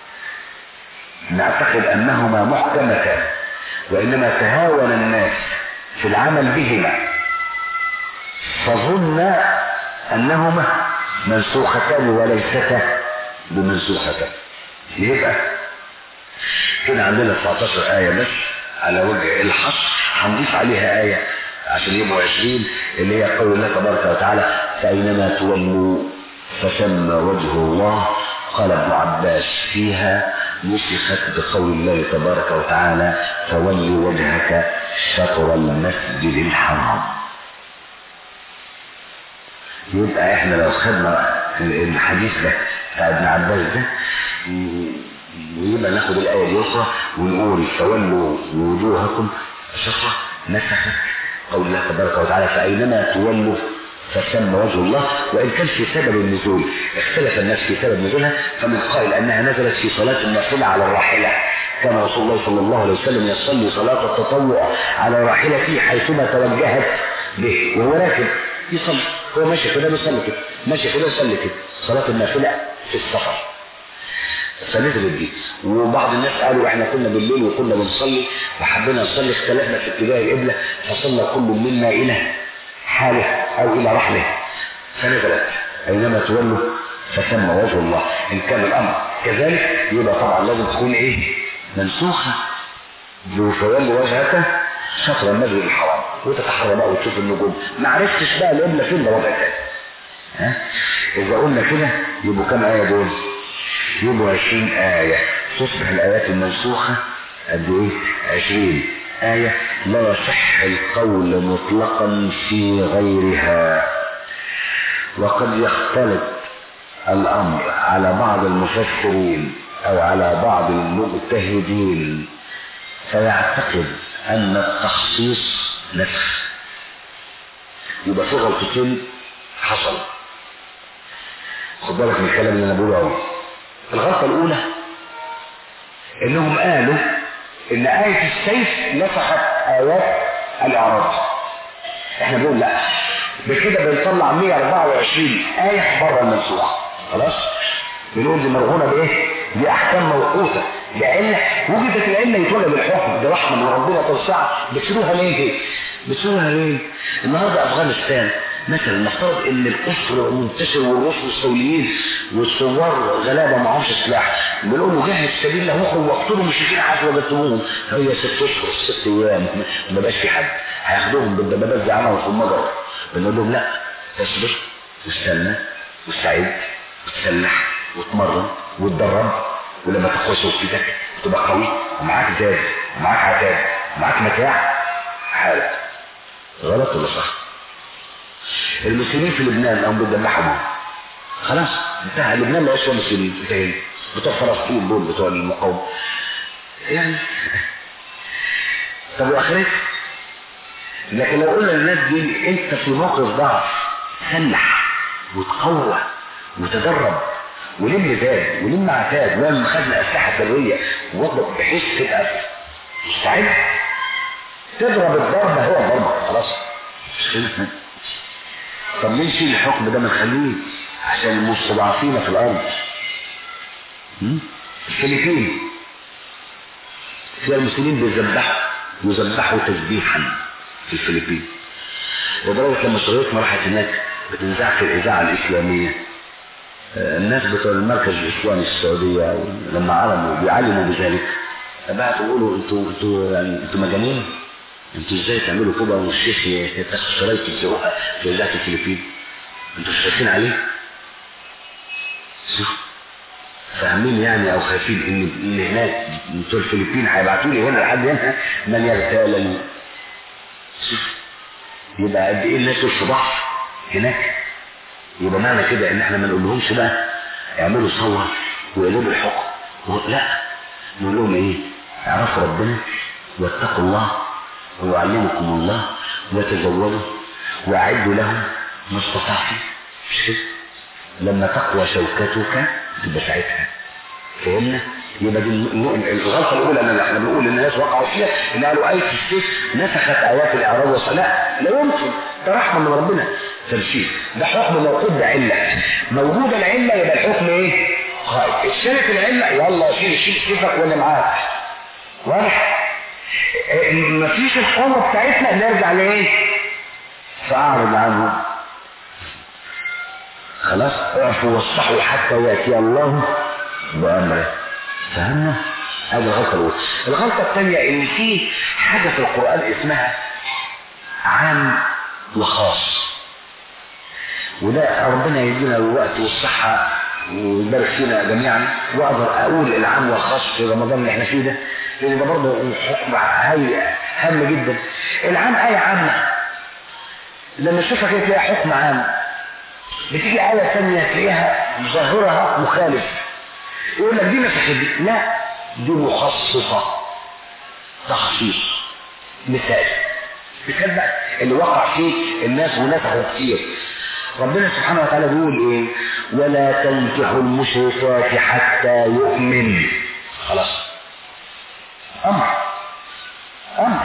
A: نعتقد أنهما محكمتان وإنما تهاون الناس في العمل بهما فظن أنهما منسوختان وليستا بمنسوختان يبقى هنا عندنا 19 آية بس على وجه الحصر هنضيف عليها آية عشان يبقوا 20 اللي هي قول الله تبارك وتعالى فأينما تولوا فثم وجه الله قال ابن عباس فيها نسخت بقول الله تبارك وتعالى فول وجهك شطر المسجد الحرام يبقى احنا لو خدنا الحديث ده بتاع ابن عباس ده ويبقى ناخد الآية دي أخرى ونقول تولوا وجوهكم شطرة نسخت قول الله تبارك وتعالى فأينما تولوا فثم وجه الله وإن كان في سبب النزول اختلف الناس في سبب نزولها فمن قائل أنها نزلت في صلاة النافلة على الراحلة كان رسول الله صلى الله عليه وسلم يصلي صلاة التطوع على راحلته حيثما توجهت به وهو راكب يصلي هو ماشي كده بيصلي كده ماشي كده يصلي كده صلاة النافلة في السفر فنزلت دي وبعض الناس قالوا احنا كنا بالليل وكنا بنصلي وحبينا نصلي اختلفنا في اتجاه القبلة فصلى كل منا إلى حاله أو إلى رحله فنزلت أينما تولوا فثم وجه الله إن كان الأمر كذلك يبقى طبعا لازم تكون إيه منسوخة فولي وجهك شطر المسجد الحرام وتتحرى بقى وتشوف النجوم ما عرفتش بقى القبلة فين ده وضع تاني ها إذا قلنا كده يبقوا كام آية دول؟ يبقوا 20 آية تصبح الآيات المنسوخة قد إيه؟ 20 آية لا يصح القول مطلقا في غيرها وقد يختلط الأمر على بعض المفسرين أو على بعض المجتهدين فيعتقد أن التخصيص نسخ يبقى في غلطتين حصل خد بالك من الكلام اللي انا بقوله اهو الغلطه الاولى انهم قالوا ان آية السيف نسخت آيات الإعراض احنا بنقول لا بكده بنطلع 124 آية بره المنسوخ خلاص بنقول دي مرهونة بإيه؟ دي أحكام موقوتة لعلة وجدت العلة يتولد الحكم دي رحمة من ربنا توسع بتشيلوها ليه؟ بتشيلوها ليه؟ النهارده أفغانستان مثلا نفترض ان الكفر منتشر والروس والسوريين والثوار غلابه معهمش سلاح بنقول له جهز سبيل الله اخرج واقتلوا المشركين حتى وجدتموهم هي ست اشهر ست ايام ما بقاش في حد هياخدوهم بالدبابات زي عملوا في المجر بنقول لهم لا اصبر واستنى واستعد وتسلح وتمرن وتدرب ولما تقوى شوكتك تبقى قوي ومعاك زاد ومعاك عتاد ومعاك متاع حالك غلط ولا صح؟ المسلمين في لبنان قاموا بيذبحوا ابوهم خلاص انتهى لبنان ما فيها مسلمين انتهينا بتوع فلسطين دول بتوع المقاومه يعني طب واخرتها لكن لو قلنا للناس دي انت في موقف ضعف سلح وتقوى وتدرب ولم زاد ولم عتاد واعمل مخازن اسلحه سريه ووضب بحيث تبقى مستعد تضرب الضربه هو ضربه خلاص مش كده طب ليه نشيل الحكم ده ما نخليه عشان المستضعفين في الارض الفلبين فيها المسلمين بيذبحوا يذبحوا تذبيحا في الفلبين لدرجه لما شريطنا راحت هناك بتنزع في الاذاعه الاسلاميه الناس بتوع المركز الاسلامي في السعوديه لما علموا بيعلموا بذلك بعتوا يقولوا انتوا انتوا يعني انتوا مجانين انتوا ازاي تعملوا كده والشيخ يتاخد شرايط يسوقها في اذاعه الفلبين انتوا خايفين عليه شوف فاهمين يعني او خايفين ان ان هناك بتوع الفلبين هيبعتوا لي هنا لحد هنا من يغتال شوف يبقى قد ايه الناس دول في ضعف هناك يبقى معنى كده ان احنا ما نقولهمش بقى اعملوا ثوره وقلبوا الحكم لا نقول لهم ايه اعرفوا ربنا واتقوا الله ويعلمكم الله وتزودوا واعدوا لهم ما استطعتم مش كده لما تقوى شوكتك تبقى ساعتها فهمنا يبقى دي الغلطه الاولى ان احنا بنقول ان الناس وقعوا فيها ان قالوا ايه السيف نسخت ايات الاعراض والصلاه لا يمكن ده رحمه من ربنا تمثيل ده حكم موجود بعله موجوده العله يبقى الحكم ايه؟ خائف اشترك العله يلا شيل شيل سيفك وانا معاك واضح مفيش القوه بتاعتنا نرجع لايه؟ فاعرض عنه خلاص اعفوا واصفحوا حتى ياتي الله بامره فهمنا؟ هذه الغلطه الاولى الغلطه الثانيه ان في حاجه في القران اسمها عام وخاص وده ربنا يدينا الوقت والصحة ويبارك فينا جميعا واقدر اقول العام والخاص في رمضان اللي احنا فيه ده لان ده برضه حكم هاي هام جدا العام آية عامة لما تشوفها كده تلاقي حكم عام بتيجي آية ثانية تلاقيها ظاهرها مخالف يقول لك دي مسحت دي لا دي مخصصة تخصيص مثال مثال بقى اللي وقع فيه الناس ونفعوا كتير ربنا سبحانه وتعالى بيقول ايه ولا تنكحوا المشركات حتى يؤمن خلاص امر امر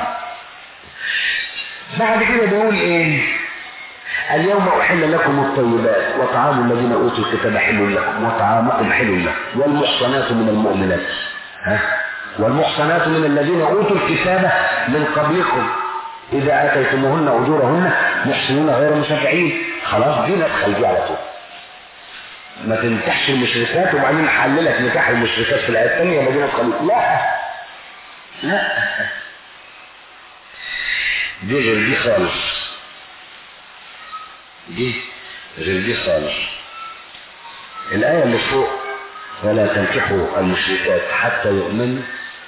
A: بعد كده بيقول ايه اليوم احل لكم الطيبات وطعام الذين اوتوا الكتاب حل لكم وطعامكم حل لكم والمحصنات من المؤمنات ها والمحصنات من الذين اوتوا الكتاب من قبلكم إذا آتيتموهن أجورهن محسنين غير مسافعين خلاص دي ندخل دي على طول ما تنتحش المشركات وبعدين نحللك نكاح المشركات في الآية الثانية وما دي ندخل لا لا دي غير دي خالص دي غير دي خالص الآية اللي فوق ولا تنكحوا المشركات حتى يؤمنوا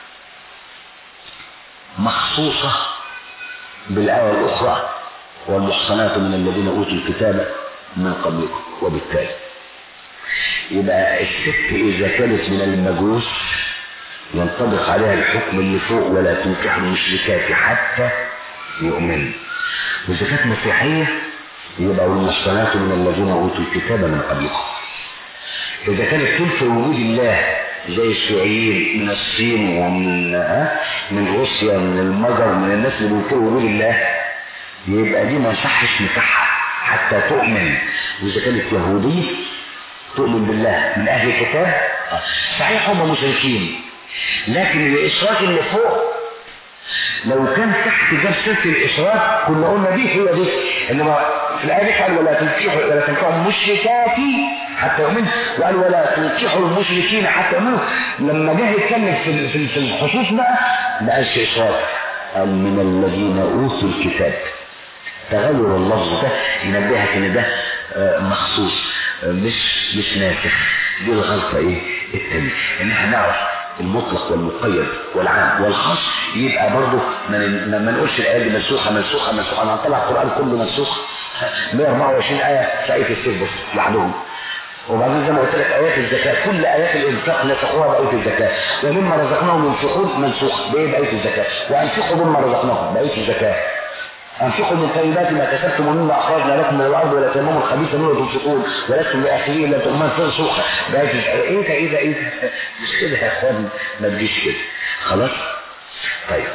A: مخصوصة بالآية الأخرى والمحصنات من الذين أوتوا الكتاب من قبلكم وبالتالي يبقى الست إذا كانت من المجوس ينطبق عليها الحكم اللي فوق ولا تنكح المشركات حتى يؤمن وإذا كانت مسيحية يبقى والمحصنات من الذين اوتوا الكتاب من قبلكم اذا كانت تنفي وجود الله زي الشيوعيين من الصين ومن ها من روسيا من المجر من الناس اللي بينكروا وجود الله يبقى دي ما يصحش نكاحها حتى تؤمن واذا كانت يهوديه تؤمن بالله من اهل الكتاب صحيح هم مشركين لكن الاشراك اللي فوق لو كان تحت جاب سيره الاشراك كنا قلنا دي هي دي انما في الايه دي قال ولا تنكحوا ولا تنكحوا المشركات حتى يؤمنوا وقال ولا تنكحوا المشركين حتى يؤمنوا لما جه يتكلم في في في الخصوص بقى ما قالش اشراك قال من الذين اوتوا الكتاب تغير اللفظ ده ينبهك ان ده آه، مخصوص آه، مش مش ناسخ دي الغلطه ايه التانية ان احنا نعرف المطلق والمقيد والعام والخاص يبقى برضه ما ن- ما نقولش الايه دي منسوخه منسوخه منسوخه انا هطلع القران كله منسوخ 124 ايه في ايه السيف بس لوحدهم وبعدين زي ما قلت لك ايات الزكاه كل ايات الانفاق نسخوها بايه الزكاه ومما رزقناهم ينفقون منسوخ بايه بايه الزكاه وانفقوا مما رزقناهم بايه الزكاه أنفقوا من طيبات ما كسبتم ومما أخرجنا لكم من الأرض ولا تيمموا الخبيث منه تنفقون ولستم لآخرين إلا تؤمن تنسوخ بقيت إيه ده إيه ده إيه ده مش كده يا إخوان ما تجيش كده خلاص طيب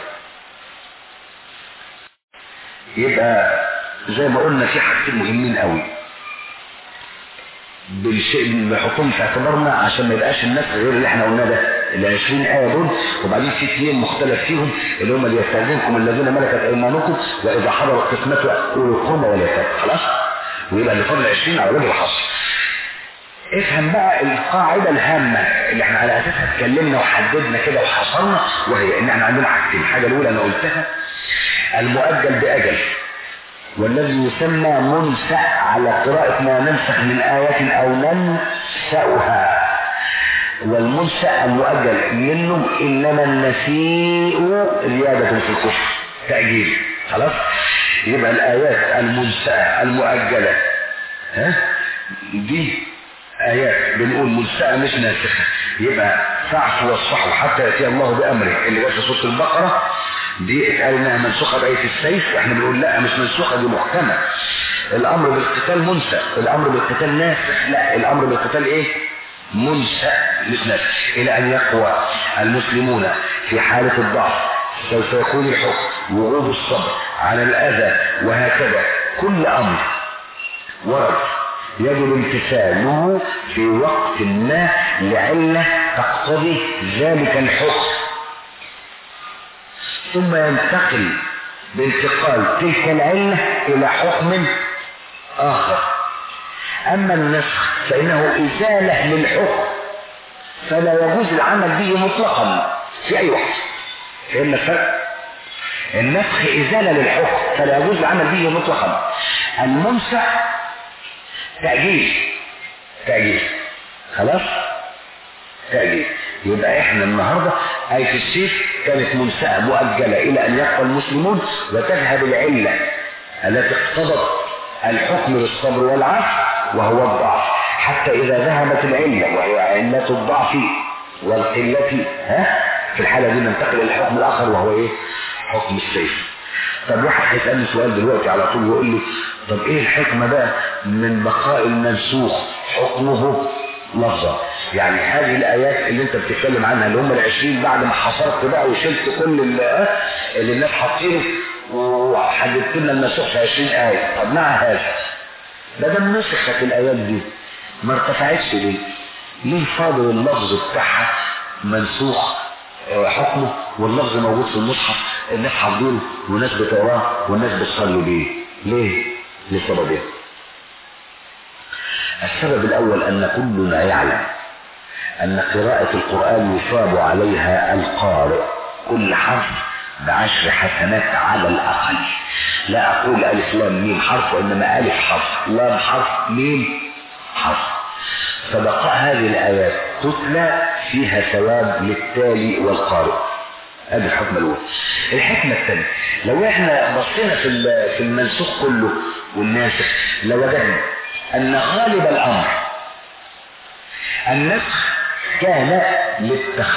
A: يبقى زي ما قلنا في حاجتين مهمين قوي بالشيء بنحطهم في اعتبارنا عشان ما يبقاش الناس غير اللي احنا قلناه ده ال 20 آية دول وبعدين في اثنين مختلف فيهم اللي هم ليستأذنكم الذين ملكت أيمانكم وإذا حضر قسمته أولي القربى ولا يتابع خلاص ويبقى اللي فاضل 20 على وجه الحصر افهم بقى القاعدة الهامة اللي احنا على أساسها اتكلمنا وحددنا كده وحصرنا وهي إن احنا عندنا حاجتين الحاجة الأولى أنا قلتها المؤجل بأجل والذي يسمى منسأ على قراءة ما ننسخ من آية أو ننسأها والمنسأ المؤجل منه إنما النسيء زيادة في الكفر تأجيل خلاص يبقى الآيات المنسأة المؤجلة ها دي آيات بنقول منسأة مش ناسخة يبقى فاعفوا واصفحوا حتى يأتي الله بأمره اللي جاء في سورة البقرة دي اتقال انها منسوخة بآية السيف احنا بنقول لا مش منسوخة دي محكمة الامر بالقتال منسى الامر بالقتال ناسخ لا الامر بالقتال ايه منسى مش ناسخ الى ان يقوى المسلمون في حالة الضعف سوف يكون الحكم وجوب الصبر على الاذى وهكذا كل امر ورد يجب امتثاله في وقت ما لعلة تقتضي ذلك الحكم ثم ينتقل بانتقال تلك العلة إلى حكم آخر أما النسخ فإنه إزالة للحكم فلا يجوز العمل به مطلقا في أي وقت فهمنا الفرق؟ النسخ إزالة للحكم فلا يجوز العمل به مطلقا المنسخ تأجيل تأجيل خلاص تأجيل يبقى احنا النهاردة آية السيف كانت منسأة مؤجلة إلى أن يقوى المسلمون وتذهب العلة التي اقتضت الحكم بالصبر والعفو وهو الضعف حتى إذا ذهبت العلة وهي علة الضعف والقلة ها في الحالة دي ننتقل إلى الحكم الآخر وهو إيه؟ حكم السيف طب واحد هيسألني سؤال دلوقتي على طول ويقول لي طب ايه الحكمة بقى من بقاء المنسوخ حكمه لفظا يعني هذه الايات اللي انت بتتكلم عنها اللي هم العشرين بعد ما حصرت بقى وشلت كل اللي, اللي الناس حاطينه وحددت لنا المنسوخ في 20 آية طب مع هذا ده ده نسخت الايات دي ما ارتفعتش ليه؟ ليه فاضل اللفظ بتاعها منسوخ حكمه واللفظ موجود في المصحف الناس حافظينه والناس بتقراه والناس بتصلي بيه ليه؟ لسببين السبب الأول أن كلنا يعلم أن قراءة القرآن يصاب عليها القارئ كل حرف بعشر حسنات على الأقل لا أقول ألف لام ميم حرف وإنما ألف حرف لام حرف ميم حرف فبقاء هذه الآيات تتلى فيها ثواب للتالي والقارئ هذه الحكمة الأولى الحكمة الثانية لو احنا بصينا في في المنسوخ كله والناسخ لوجدنا أن غالب الأمر النسخ كان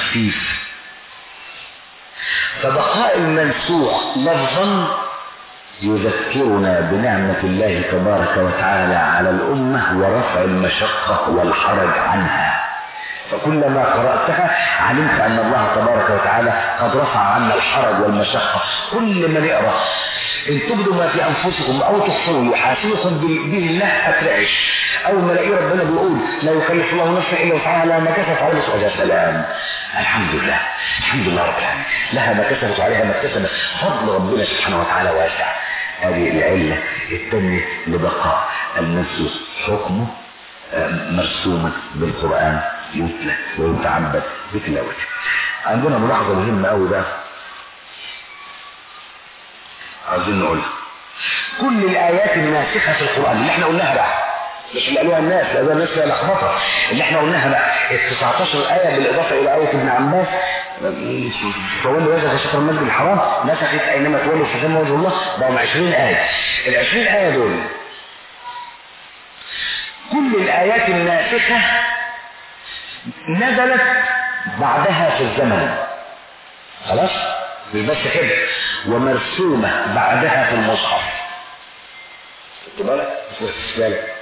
A: للتخفيف فبقاء المنسوخ لفظا يذكرنا بنعمة الله تبارك وتعالى على الأمة ورفع المشقة والحرج عنها فكلما قرأتها علمت أن الله تبارك وتعالى قد رفع عنا الحرج والمشقة كل من يقرأ إن تبدوا ما في أنفسكم أو تخفوه يحاسبكم به الله أترعش أول ما الاقي ربنا بيقول لا يكلف الله نفسا إلا وسعها لها ما كسبت على نفسها يا سلام الحمد لله الحمد لله رب العالمين لها ما كسبت وعليها ما اكتسبت فضل ربنا سبحانه وتعالى واسع هذه العلة الثانية لبقاء المنسوخ حكمه مرسوما بالقرآن يتلى ويتعبد بتلاوته عندنا ملاحظة مهمة قوي بقى عايزين نقولها كل الآيات الناسخة في القرآن اللي احنا قلناها بقى مش اللي قالوها الناس قالوها الناس فيها لخبطة اللي احنا قلناها بقى ال 19 آية بالإضافة إلى آية ابن عباس تولوا وجهك شطر المسجد الحرام نسخت أينما تولوا فثم وجه الله بقوا 20 آية ال 20 آية دول كل الآيات الناسخة نزلت بعدها في الزمن خلاص مش بس كده ومرسومة بعدها في المصحف خدت بالك بالك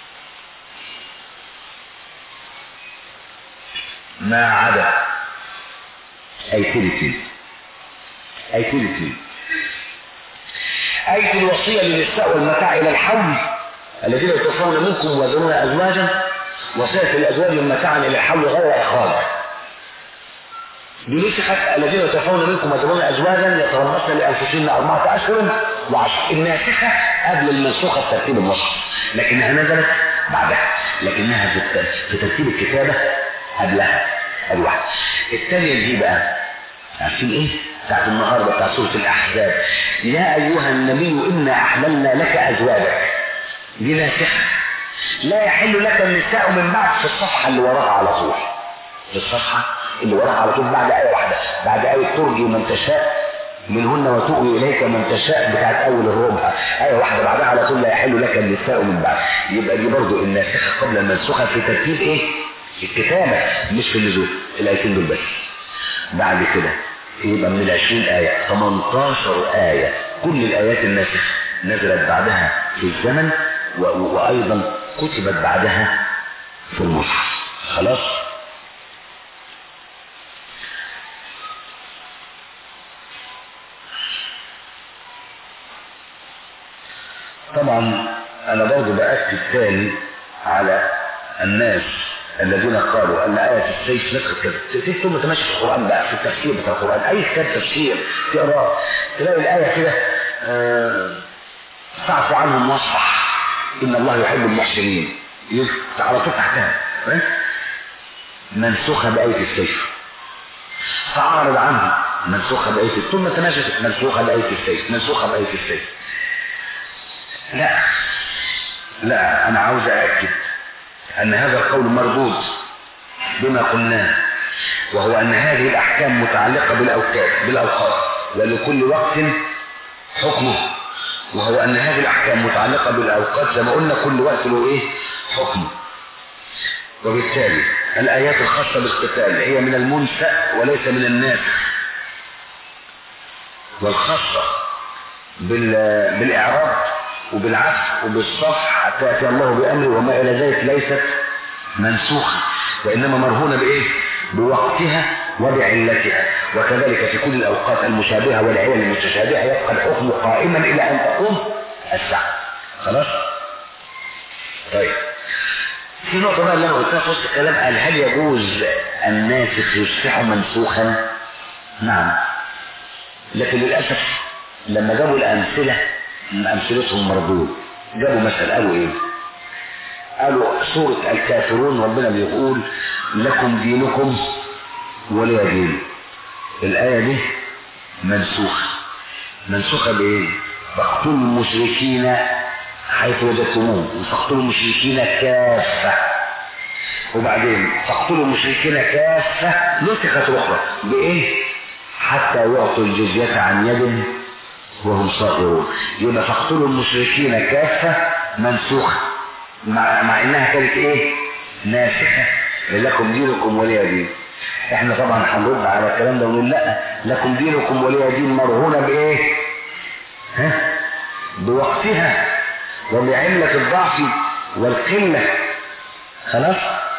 A: ما عدا آيتين اثنين آيتين اثنين آية الوصية للنساء والمتاع إلى الحول الذين يتوفون منكم ويذرون أزواجا وصية الأزواج متاعا إلى الحول غير إخراج بنسخت الذين يتوفون منكم ويذرون أزواجا يتربصن لأنفسهن أربعة أشهر وعشر الناسخة قبل المنسوخة في ترتيب المصحف لكنها نزلت بعدها لكنها في ترتيب الكتابة قبلها الواحد الثانية دي بقى عارفين ايه بتاعت النهاردة بتاع سورة الأحزاب يا أيها النبي إنا أحللنا لك أزواجك دي ناسخة لا يحل لك النساء من بعد في الصفحة اللي وراها على طول في الصفحة اللي وراها على طول بعد آية واحدة بعد آية ترجي من تشاء منهن وتؤوي إليك من تشاء بتاعت أول الربع آية واحدة بعدها على طول لا يحل لك النساء من بعد يبقى دي برضو الناسخة قبل المنسوخة في ترتيب إيه؟ الكتابة مش في النزول الآيتين دول بس بعد كده يبقى من العشرين آية 18 آية كل الآيات الناسخة نزلت بعدها في الزمن و... وأيضا كتبت بعدها في المصحف خلاص طبعا أنا برضو بأكد تاني على الناس الذين قالوا ان آية السيف نسخت كذا تبتدي ثم تمشي في القرآن بقى في التفسير بتاع القرآن أي كتاب تفسير تقراه تلاقي الآية كده آه فاعفوا عنهم واصفح إن الله يحب المحسنين على طول تحتها منسوخة بآية السيف فأعرض عنها منسوخة بآية السيف ثم تمشي منسوخة بآية السيف منسوخة بآية السيف لا لا أنا عاوز أأكد أن هذا القول مردود بما قلناه وهو أن هذه الأحكام متعلقة بالأوقات بالأوقات ولكل وقت حكمه وهو أن هذه الأحكام متعلقة بالأوقات زي ما قلنا كل وقت له إيه حكمه وبالتالي الآيات الخاصة بالقتال هي من المنسأ وليس من الناسخ والخاصة بالإعراب وبالعكس وبالصفح حتى يأتي الله بأمره وما إلى ذلك ليست منسوخة وإنما مرهونة بإيه؟ بوقتها وبعلتها وكذلك في كل الأوقات المشابهة والعلل المتشابهة يبقى الحكم قائما إلى أن تقوم الساعة خلاص؟ طيب في نقطة بقى اللي أنا قلتها في وسط الكلام قال هل يجوز الناسخ يصبح منسوخا؟ نعم لكن للأسف لما جابوا الأمثلة من أمثلتهم مردود جابوا مثل قالوا إيه قالوا سورة الكافرون ربنا بيقول لكم دينكم ولي دين الآية دي منسوخة منسوخة بإيه فاقتلوا المشركين حيث وجدتموهم فاقتلوا المشركين كافة وبعدين فاقتلوا المشركين كافة نسخت أخرى بإيه حتى يعطوا الجزية عن يد وهم صاغرون يبقى فاقتلوا المشركين كافة منسوخة مع, مع انها كانت ايه ناسخة لكم دينكم ولي دين احنا طبعا هنرد على الكلام ده ونقول لا لكم دينكم ولي دين مرهونة بايه ها بوقتها وبعلة الضعف والقلة خلاص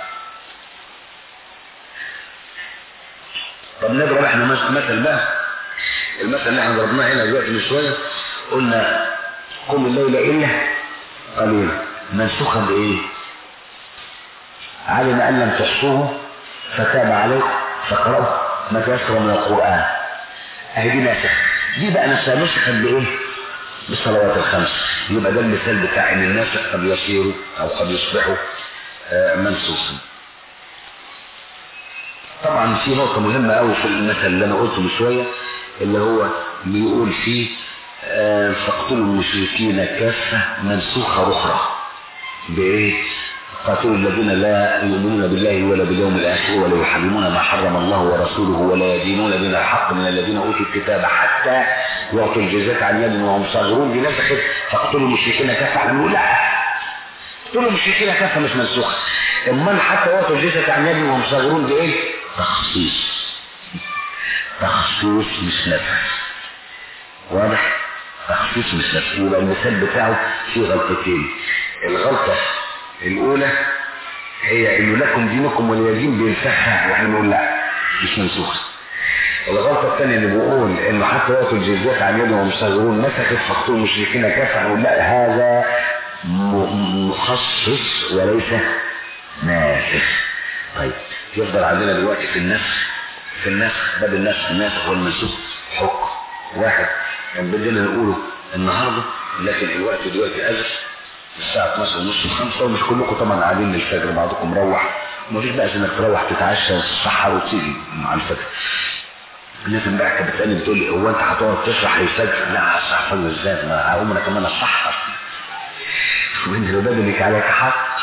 A: طب نضرب احنا مثل بقى المثل اللي احنا ضربناه هنا دلوقتي من شويه قلنا قم الليل الا قليلا منسوخا بايه؟ علم ان لم تحصوه فتاب عليكم فاقرأوا ما تيسر من القرآن اهي دي ناسخ دي بقى نفسها نسخت بايه؟ بالصلوات الخمس يبقى ده المثال بتاع ان الناس قد يصيروا او قد يصبحوا آه منسوخا طبعا في نقطة مهمة قوي في المثل اللي انا قلته من شوية اللي هو بيقول فيه آه فاقتلوا المشركين كافة منسوخة أخرى بإيه؟ قاتلوا الذين لا يؤمنون بالله ولا باليوم الآخر ولا يحرمون ما حرم الله ورسوله ولا يدينون دين الحق من الذين أوتوا الكتاب حتى يعطوا الجزاة عن يد وهم صاغرون دي نسخت فاقتلوا المشركين كافة بنقول لا اقتلوا المشركين كافة مش منسوخة امال حتى يعطوا الجزاة عن يد وهم صاغرون دي ايه؟ تخصيص تخصيص مش نسخ واضح؟ تخصيص مش نسخ يبقى المثال بتاعه فيه غلطتين الغلطة الأولى هي إنه لكم دينكم ولي دين بينسخها واحنا نقول لا مش منسوخة الغلطة الثانية اللي بيقول إنه حتى يعطوا الجزيات عن يدهم وهم صاغرون نسخت فاقتلوا المشركين كافة نقول لا هذا مخصص وليس ناسخ طيب يفضل عندنا دلوقتي في النسخ في النسخ باب النسخ الناسخ والمنسوخ حكم واحد كان بدنا نقوله النهارده لكن الوقت دلوقتي أزف الساعة 12 ونص وخمسة ومش كلكم طبعا قاعدين للفجر بعضكم مروح ومفيش بقى انك تروح تتعشى وتتسحر وتيجي مع الفجر الناس امبارح كانت بتسالني بتقول لي هو انت هتقعد تشرح للفجر؟ لا اشرح فجر ازاي؟ ما هقوم انا كمان اتسحر وانت لو بدنك عليك حق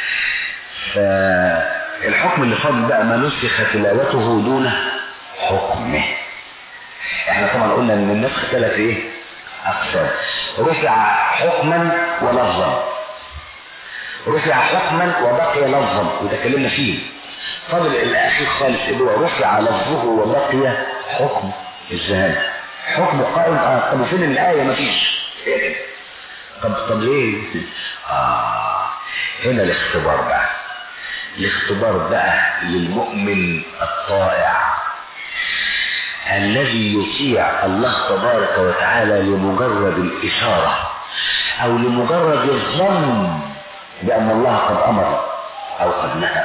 A: فالحكم اللي فاضل بقى ما نسخ تلاوته دون حكمه احنا طبعا قلنا ان النسخ ثلاث ايه؟ اقسام رفع حكما ولفظا رفع حكما وبقي لفظا وتكلمنا فيه فضل الاخير خالص اللي هو رفع لفظه وبقي حكم ازاي حكم قائم اه طب فين الايه مفيش طب طب ليه اه هنا الاختبار بقى الاختبار بقى للمؤمن الطائع الذي يطيع الله تبارك وتعالى لمجرد الإشارة أو لمجرد الظن بأن الله قد أمر أو قد نهى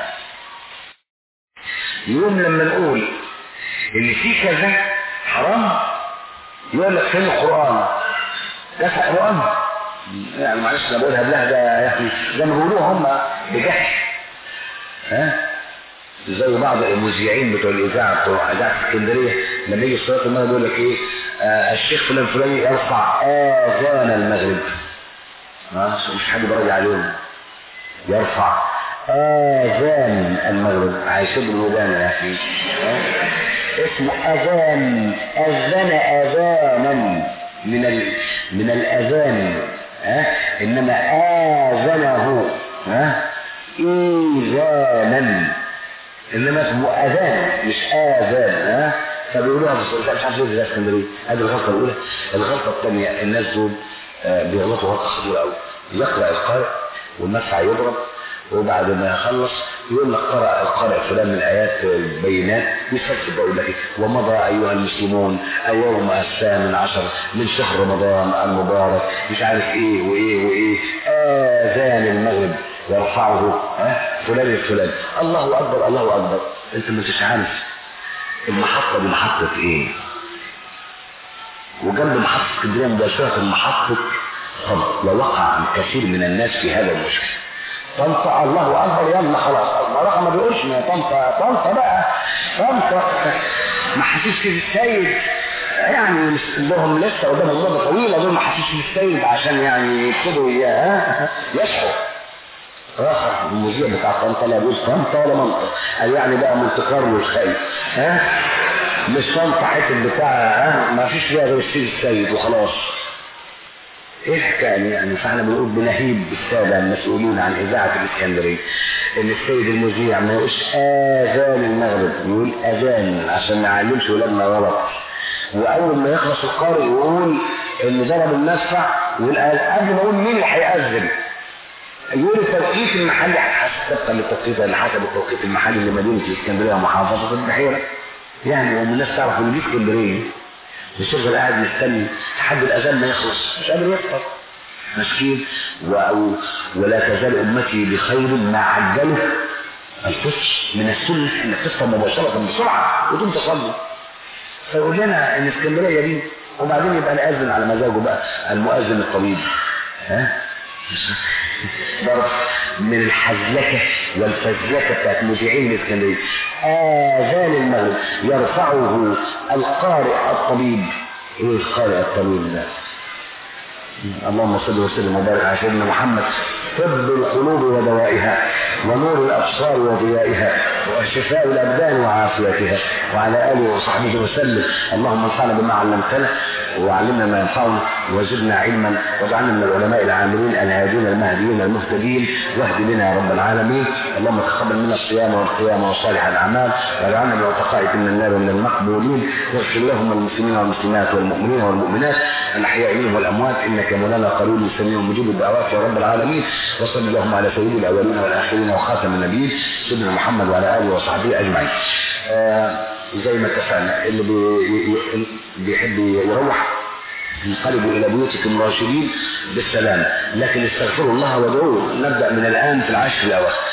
A: يوم لما نقول إن في كذا حرام يقول لك فين القرآن ده في القرآن يعني معلش انا بقولها بلهجة يعني زي ما بيقولوها هم بجهل ها زي بعض المذيعين بتوع الاذاعه بتوع اذاعه اسكندريه لما يجي صلاه المغرب يقول لك ايه آه الشيخ فلان فلاني يرفع اذان المغرب ما مش حد براجع عليهم يرفع اذان المغرب هيشد الودان يا اخي اسمه اذان اذن اذانا من ال... من الاذان ها انما اذنه ها ايذانا انما اسمه اذان مش اذان ها فبيقولوها في الصلاه مش عارف ليه في اسكندريه هذه الغلطه الاولى الغلطه الثانيه الناس دول آه بيغلطوا غلطه خطيره قوي يقرا القارئ والمدفع يضرب وبعد ما يخلص يقول لك قرأ القارئ فلان من آيات البينات يفسر بقول لك ومضى أيها المسلمون اليوم الثامن عشر من شهر رمضان المبارك مش عارف إيه وإيه وإيه آذان المغرب يرفعه ها فلان الفلان الله أكبر الله أكبر أنت ما انتش عارف المحطة دي محطة إيه وجنب محطة اسكندرية مباشرة محطة طنطا ووقع كثير من الناس في هذا المشكل طنطا الله اكبر يلا خلاص الرقم ما بيقولش ما طنطا طنطا بقى طنطا محاسيس السيد يعني لهم لسه قدامهم مده طويله دول محاسيس السيد عشان يعني يبتدوا اياه يصحوا راح المذيع بتاع طنطا لا بيقول طنطا ولا منطق قال يعني بقى منتقر له الخيل ها مش طنطا حته بتاع ها ما فيش فيها غير السيد السيد وخلاص ايه الحكايه يعني فاحنا بنقول بنهيب بالساده المسؤولين عن اذاعه الاسكندريه ان السيد المذيع ما يقولش اذان المغرب يقول اذان عشان ما يعلمش ولادنا غلط واول ما يخلص القارئ يقول ان ضرب المدفع قبل ما اقول مين اللي هيأذن يقول التوقيت المحلي حسب طبقا للتوقيت اللي حسب التوقيت المحلي لمدينه الاسكندريه ومحافظه البحيره يعني ومن الناس تعرف ان دي اسكندريه الشغل قاعد مستني لحد الاذان ما يخلص مش قادر يفطر مسكين و... ولا تزال امتي بخير ما عجلوا الفطر من السنه انك تفطر مباشره بسرعه وتقوم تصلي فيقول لنا ان اسكندريه دي وبعدين يبقى الاذن على مزاجه بقى المؤذن الطبيب ها برضه من الحزلكة والفزلكة بتاعت مذيعين الاسكندرية آذان المغرب يرفعه القارئ الطبيب ايه القارئ الطبيب ده اللهم صل وسلم وبارك على سيدنا محمد طب القلوب ودوائها ونور الابصار وضيائها وشفاء الابدان وعافيتها وعلى اله وصحبه وسلم اللهم انفعنا بما علمتنا وعلمنا ما ينفعنا وزدنا علما واجعلنا من العلماء العاملين الهادين المهديين المهتدين واهد بنا يا رب العالمين اللهم تقبل منا الصيام والقيام وصالح الاعمال واجعلنا من عتقائك من النار ومن المقبولين واغفر لهم المسلمين والمسلمات والمؤمنين والمؤمنات الاحياء منهم والاموات انك مولانا قريب سميع مجيب الدعوات يا رب العالمين وصل اللهم على سيد الاولين والاخرين وخاتم النبيين سيدنا محمد وعلى اله وصحبه اجمعين. آه زي ما اتفقنا اللي بي بيحب يروح انقلبوا الى بيوتكم راشدين بالسلام لكن استغفروا الله وادعوه نبدا من الان في العشر الاواخر